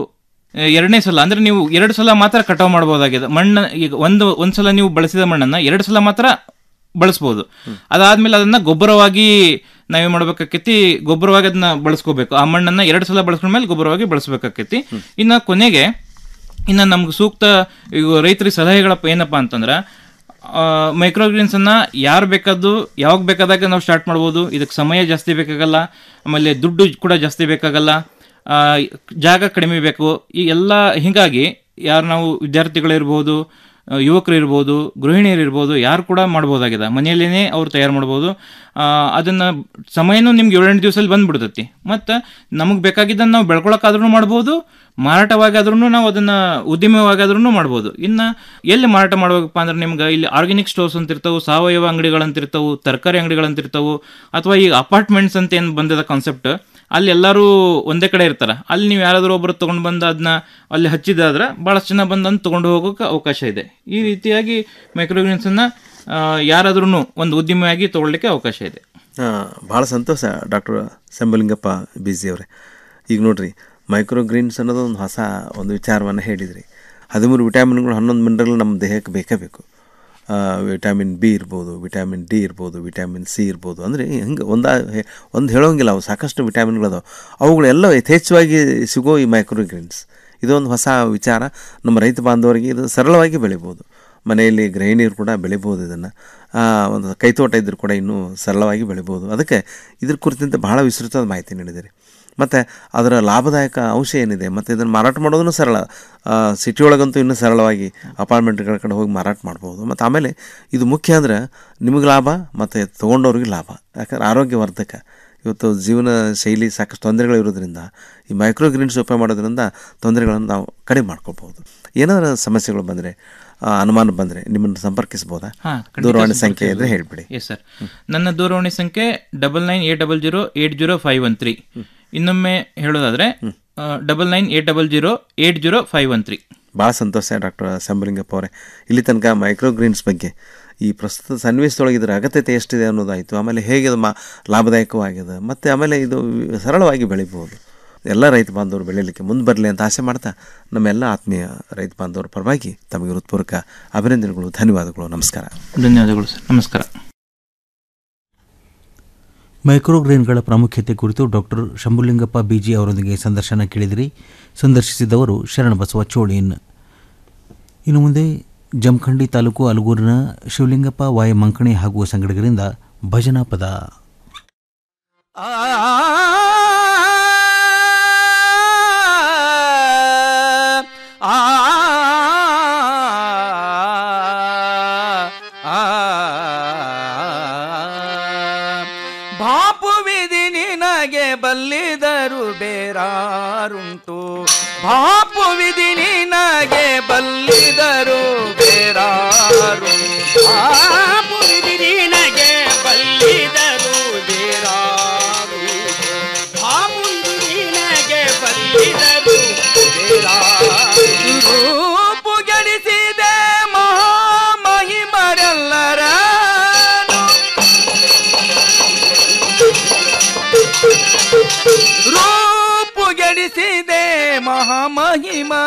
ಆ, ಎರಡನೇ ಸಲ ಅಂದರೆ ನೀವು ಎರಡು ಸಲ ಮಾತ್ರ ಕಟಾವು ಮಾಡ್ಬೋದಾಗಿದೆ ಮಣ್ಣು ಈಗ ಒಂದು ಒಂದು ಸಲ ನೀವು ಬಳಸಿದ ಮಣ್ಣನ್ನು ಎರಡು ಸಲ ಮಾತ್ರ ಬಳಸ್ಬೋದು ಅದಾದ್ಮೇಲೆ ಅದನ್ನ ಗೊಬ್ಬರವಾಗಿ ನಾವೇನ್ ಮಾಡ್ಬೇಕಾಕೈತಿ ಗೊಬ್ಬರವಾಗಿ ಅದನ್ನ ಬಳಸ್ಕೋಬೇಕು ಆ ಮಣ್ಣನ್ನ ಎರಡು ಸಲ ಬಳಸ್ಕೊಂಡ್ಮೇಲೆ ಗೊಬ್ಬರವಾಗಿ ಬಳಸ್ಬೇಕಾಕೈತಿ ಇನ್ನ ಕೊನೆಗೆ ಇನ್ನ ನಮ್ಗೆ ಸೂಕ್ತ ಈಗ ರೈತರಿಗೆ ಸಲಹೆಗಳಪ್ಪ ಏನಪ್ಪಾ ಅಂತಂದ್ರೆ ಮೈಕ್ರೋಗ್ರೀನ್ಸ್ ಅನ್ನ ಯಾರು ಬೇಕಾದ್ದು ಯಾವಾಗ ಬೇಕಾದಾಗ ನಾವು ಸ್ಟಾರ್ಟ್ ಮಾಡ್ಬೋದು ಇದಕ್ಕೆ ಸಮಯ ಜಾಸ್ತಿ ಬೇಕಾಗಲ್ಲ ಆಮೇಲೆ ದುಡ್ಡು ಕೂಡ ಜಾಸ್ತಿ ಬೇಕಾಗಲ್ಲ ಆ, ಜಾಗ ಕಡಿಮೆ ಬೇಕು ಈ ಎಲ್ಲ ಹೀಗಾಗಿ ಯಾರು ನಾವು ವಿದ್ಯಾರ್ಥಿಗಳಿರ್ಬೋದು ಆ, ಯುವಕರು ಇರ್ಬೋದು ಗೃಹಿಣಿಯರು ಇರ್ಬೋದು ಯಾರು ಕೂಡ ಮಾಡ್ಬೋದಾಗಿದೆ ಮನೆಯಲ್ಲೇ ಅವ್ರು ತಯಾರು ಮಾಡ್ಬೋದು ಆ, ಅದನ್ನ ಸಮಯನೂ ನಿಮ್ಗೆ ಏಳೆಂಟು ದಿವಸದಲ್ಲಿ ಬಂದ್ಬಿಡ್ತೈತಿ ಮತ್ತು ನಮಗೆ ಬೇಕಾಗಿದ್ದನ್ನು ನಾವು ಬೆಳ್ಕೊಳಕ್ಕಾದ್ರೂ ಮಾಡ್ಬೋದು ಮಾರಾಟವಾಗಾದ್ರೂ ನಾವು ಅದನ್ನ ಉದ್ಯಮವಾಗಾದ್ರೂ ಮಾಡ್ಬೋದು ಇನ್ನು ಎಲ್ಲಿ ಮಾರಾಟ ಮಾಡ್ಬೇಕಪ್ಪ ಅಂದ್ರೆ ನಿಮ್ಗೆ ಇಲ್ಲಿ ಆರ್ಗ್ಯಾನಿಕ್ ಸ್ಟೋರ್ಸ್ ಅಂತ ಇರ್ತಾವೆ ಸಾವಯವ ಅಂಗಡಿಗಳಂತಿರ್ತಾವೆ ತರಕಾರಿ ಅಂಗಡಿಗಳಂತಿರ್ತಾವೆ ಅಥವಾ ಈಗ ಅಪಾರ್ಟ್ಮೆಂಟ್ಸ್ ಅಂತ ಏನು ಬಂದಿದೆ ಕಾನ್ಸೆಪ್ಟ್ ಅಲ್ಲಿ ಎಲ್ಲರೂ ಒಂದೇ ಕಡೆ ಇರ್ತಾರೆ ಅಲ್ಲಿ ನೀವು ಯಾರಾದರೂ ಒಬ್ಬರು ತೊಗೊಂಡು ಬಂದು ಅದನ್ನ ಅಲ್ಲಿ ಹಚ್ಚಿದಾದ್ರೆ ಭಾಳಷ್ಟು ಜನ ಬಂದು ಅದನ್ನ ತೊಗೊಂಡು ಹೋಗೋಕೆ ಅವಕಾಶ ಇದೆ ಈ ರೀತಿಯಾಗಿ ಮೈಕ್ರೋಗ್ರೀನ್ಸನ್ನು ಯಾರಾದ್ರೂ ಒಂದು ಉದ್ಯಮಿಯಾಗಿ ತಗೊಳ್ಳಿಕ್ಕೆ ಅವಕಾಶ ಇದೆ ಭಾಳ ಸಂತೋಷ ಡಾಕ್ಟರ್ ಸಂಬಲಿಂಗಪ್ಪ ಬಿಜಿ ಅವರೇ ಈಗ ನೋಡ್ರಿ ಮೈಕ್ರೋಗ್ರೀನ್ಸ್ ಅನ್ನೋದು ಒಂದು ಹೊಸ ಒಂದು ವಿಚಾರವನ್ನು ಹೇಳಿದ್ರಿ ಹದಿಮೂರು ವಿಟಮಿನ್ಗಳು ಹನ್ನೊಂದು ಮಿನರಲ್ ನಮ್ಮ ದೇಹಕ್ಕೆ ಬೇಕೇ ಬೇಕು ಆ, ವಿಟಮಿನ್ ಬಿ ಇರ್ಬೋದು ವಿಟಮಿನ್ ಡಿ ಇರ್ಬೋದು ವಿಟಮಿನ್ ಸಿ ಇರ್ಬೋದು ಅಂದರೆ ಹಿಂಗೆ ಒಂದ ಒಂದು ಹೇಳೋಂಗಿಲ್ಲ ಅವು ಸಾಕಷ್ಟು ವಿಟಮಿನ್ಗಳದಾವೆ ಅವುಗಳೆಲ್ಲ ಯಥೇಚ್ಛವಾಗಿ ಸಿಗೋ ಈ ಮೈಕ್ರೋಗ್ರೀನ್ಸ್ ಇದೊಂದು ಹೊಸ ವಿಚಾರ ನಮ್ಮ ರೈತ ಬಾಂಧವರಿಗೆ ಇದು ಸರಳವಾಗಿ ಬೆಳಿಬೋದು ಮನೆಯಲ್ಲಿ ಗೃಹಿಣಿಯರು ಕೂಡ ಬೆಳಿಬೋದು ಇದನ್ನು ಒಂದು ಕೈತೋಟ ಇದ್ದರೂ ಕೂಡ ಇನ್ನೂ ಸರಳವಾಗಿ ಬೆಳಿಬೋದು ಅದಕ್ಕೆ ಇದ್ರ ಕುರಿತಂತೆ ಬಹಳ ವಿಸ್ತೃತವಾದ ಮಾಹಿತಿ ನೀಡಿದ್ದೀರಿ ಮತ್ತು ಅದರ ಲಾಭದಾಯಕ ಅಂಶ ಏನಿದೆ ಮತ್ತು ಇದನ್ನು ಮಾರಾಟ ಮಾಡೋದನ್ನು ಸರಳ ಸಿಟಿ ಒಳಗಂತೂ ಇನ್ನೂ ಸರಳವಾಗಿ ಅಪಾರ್ಟ್ಮೆಂಟ್ಗಳ ಕಡೆ ಹೋಗಿ ಮಾರಾಟ ಮಾಡ್ಬೋದು ಮತ್ತು ಆಮೇಲೆ ಇದು ಮುಖ್ಯ ಅಂದ್ರೆ ನಿಮಗೆ ಲಾಭ ಮತ್ತು ತೊಗೊಂಡವ್ರಿಗೆ ಲಾಭ ಯಾಕಂದ್ರೆ ಆರೋಗ್ಯವರ್ಧಕ ಇವತ್ತು ಜೀವನ ಶೈಲಿ ಸಾಕಷ್ಟು ತೊಂದರೆಗಳು ಇರೋದ್ರಿಂದ ಈ ಮೈಕ್ರೋಗ್ರೀನ್ಸ್ ಉಪಯೋಗ ಮಾಡೋದ್ರಿಂದ ತೊಂದರೆಗಳನ್ನು ನಾವು ಕಡಿಮೆ ಮಾಡ್ಕೊಳ್ಬೋದು ಏನಾದರೂ ಸಮಸ್ಯೆಗಳು ಬಂದರೆ ಅನುಮಾನ ಬಂದರೆ ನಿಮ್ಮನ್ನು ಸಂಪರ್ಕಿಸ್ಬೋದಾ ಹಾ, ಖಂಡಿತ ದೂರವಾಣಿ ಸಂಖ್ಯೆ ಸಂಪರ್ಕಿಸಬಹುದು. ಇದ್ದರೆ ಹೇಳಿಬಿಡಿ ಎಸ್ ಸರ್ ನನ್ನ ದೂರವಾಣಿ ಸಂಖ್ಯೆ double nine eight double zero eight zero five one three ಇನ್ನೊಮ್ಮೆ ಹೇಳೋದಾದ್ರೆ double nine eight double zero eight zero five one three ಭಾಳ ಸಂತೋಷ ಡಾಕ್ಟರ್ ಸಂಬಲಿಂಗಪ್ಪ ಅವರೇ ಇಲ್ಲಿ ತನಕ ಮೈಕ್ರೋಗ್ರೀನ್ಸ್ ಬಗ್ಗೆ ಈ ಪ್ರಸ್ತುತ ಸನ್ನಿವೇಶದೊಳಗೆ ಇದರ ಅಗತ್ಯತೆ ಎಷ್ಟಿದೆ ಅನ್ನೋದಾಯಿತು ಆಮೇಲೆ ಹೇಗೆ ಅದು ಮಾ ಲಾಭದಾಯಕವಾಗಿದೆ ಮತ್ತು ಆಮೇಲೆ ಇದು ಸರಳವಾಗಿ ಬೆಳಿಬೋದು ಎಲ್ಲ ರೈತ ಬಾಂಧವರು ಬೆಳೀಲಿಕ್ಕೆ ಮುಂದೆ ಬರಲಿ ಅಂತ ಆಸೆ ಮಾಡ್ತಾ ನಮ್ಮೆಲ್ಲ ಆತ್ಮೀಯ ರೈತ ಬಾಂಧವರ ಪರವಾಗಿ ತಮಗೆ ಹೃತ್ಪೂರ್ವಕ ಅಭಿನಂದನೆಗಳು ಧನ್ಯವಾದಗಳು ನಮಸ್ಕಾರ ಧನ್ಯವಾದಗಳು ಸರ್ ನಮಸ್ಕಾರ ಮೈಕ್ರೋಗ್ರೇನ್ಗಳ ಪ್ರಾಮುಖ್ಯತೆ ಕುರಿತು ಡಾಕ್ಟರ್ ಶಂಭುಲಿಂಗಪ್ಪ ಬಿಜಿ ಅವರೊಂದಿಗೆ ಸಂದರ್ಶನ ಕೇಳಿದಿರಿ ಸಂದರ್ಶಿಸಿದವರು ಶರಣಬಸವ ಚೋಳಿನ್ ಇನ್ನು ಮುಂದೆ ಜಮಖಂಡಿ ತಾಲೂಕು ಅಲಗೂರಿನ ಶಿವಲಿಂಗಪ್ಪ ವಾಯ ಮಂಕಣಿ ಹಾಗೂ ಸಂಗಡಿಗರಿಂದ ಭಜನಾ ಪದ ಬಾಪುವಿಧಿ ನಿನಗೆ ಬಲ್ಲಿದರು ಬೇರಾರುಂಟು ಬಾಪುವಿಧಿ ನಿನಗೆ ಬಲ್ಲಿದರು ಬೇರಾರುಂಟು ಬಾಪುವಿಧಿ ನಿನಗೆ ಬಲ್ಲಿದರು ಬೇರಾರುಂಟು ಬಾಪುವಿಧಿ ನಿನಗೆ ಬಲ್ಲಿದರು ಬೇರಾರುಂಟು ರೂಪುಗೆಡಿಸಿದೆ ಮಹಾಮಹಿಮರೆಲ್ಲರನು ರೂಪುಗೆಡಿಸಿದೆ ಮಹಾಮಹಿಮ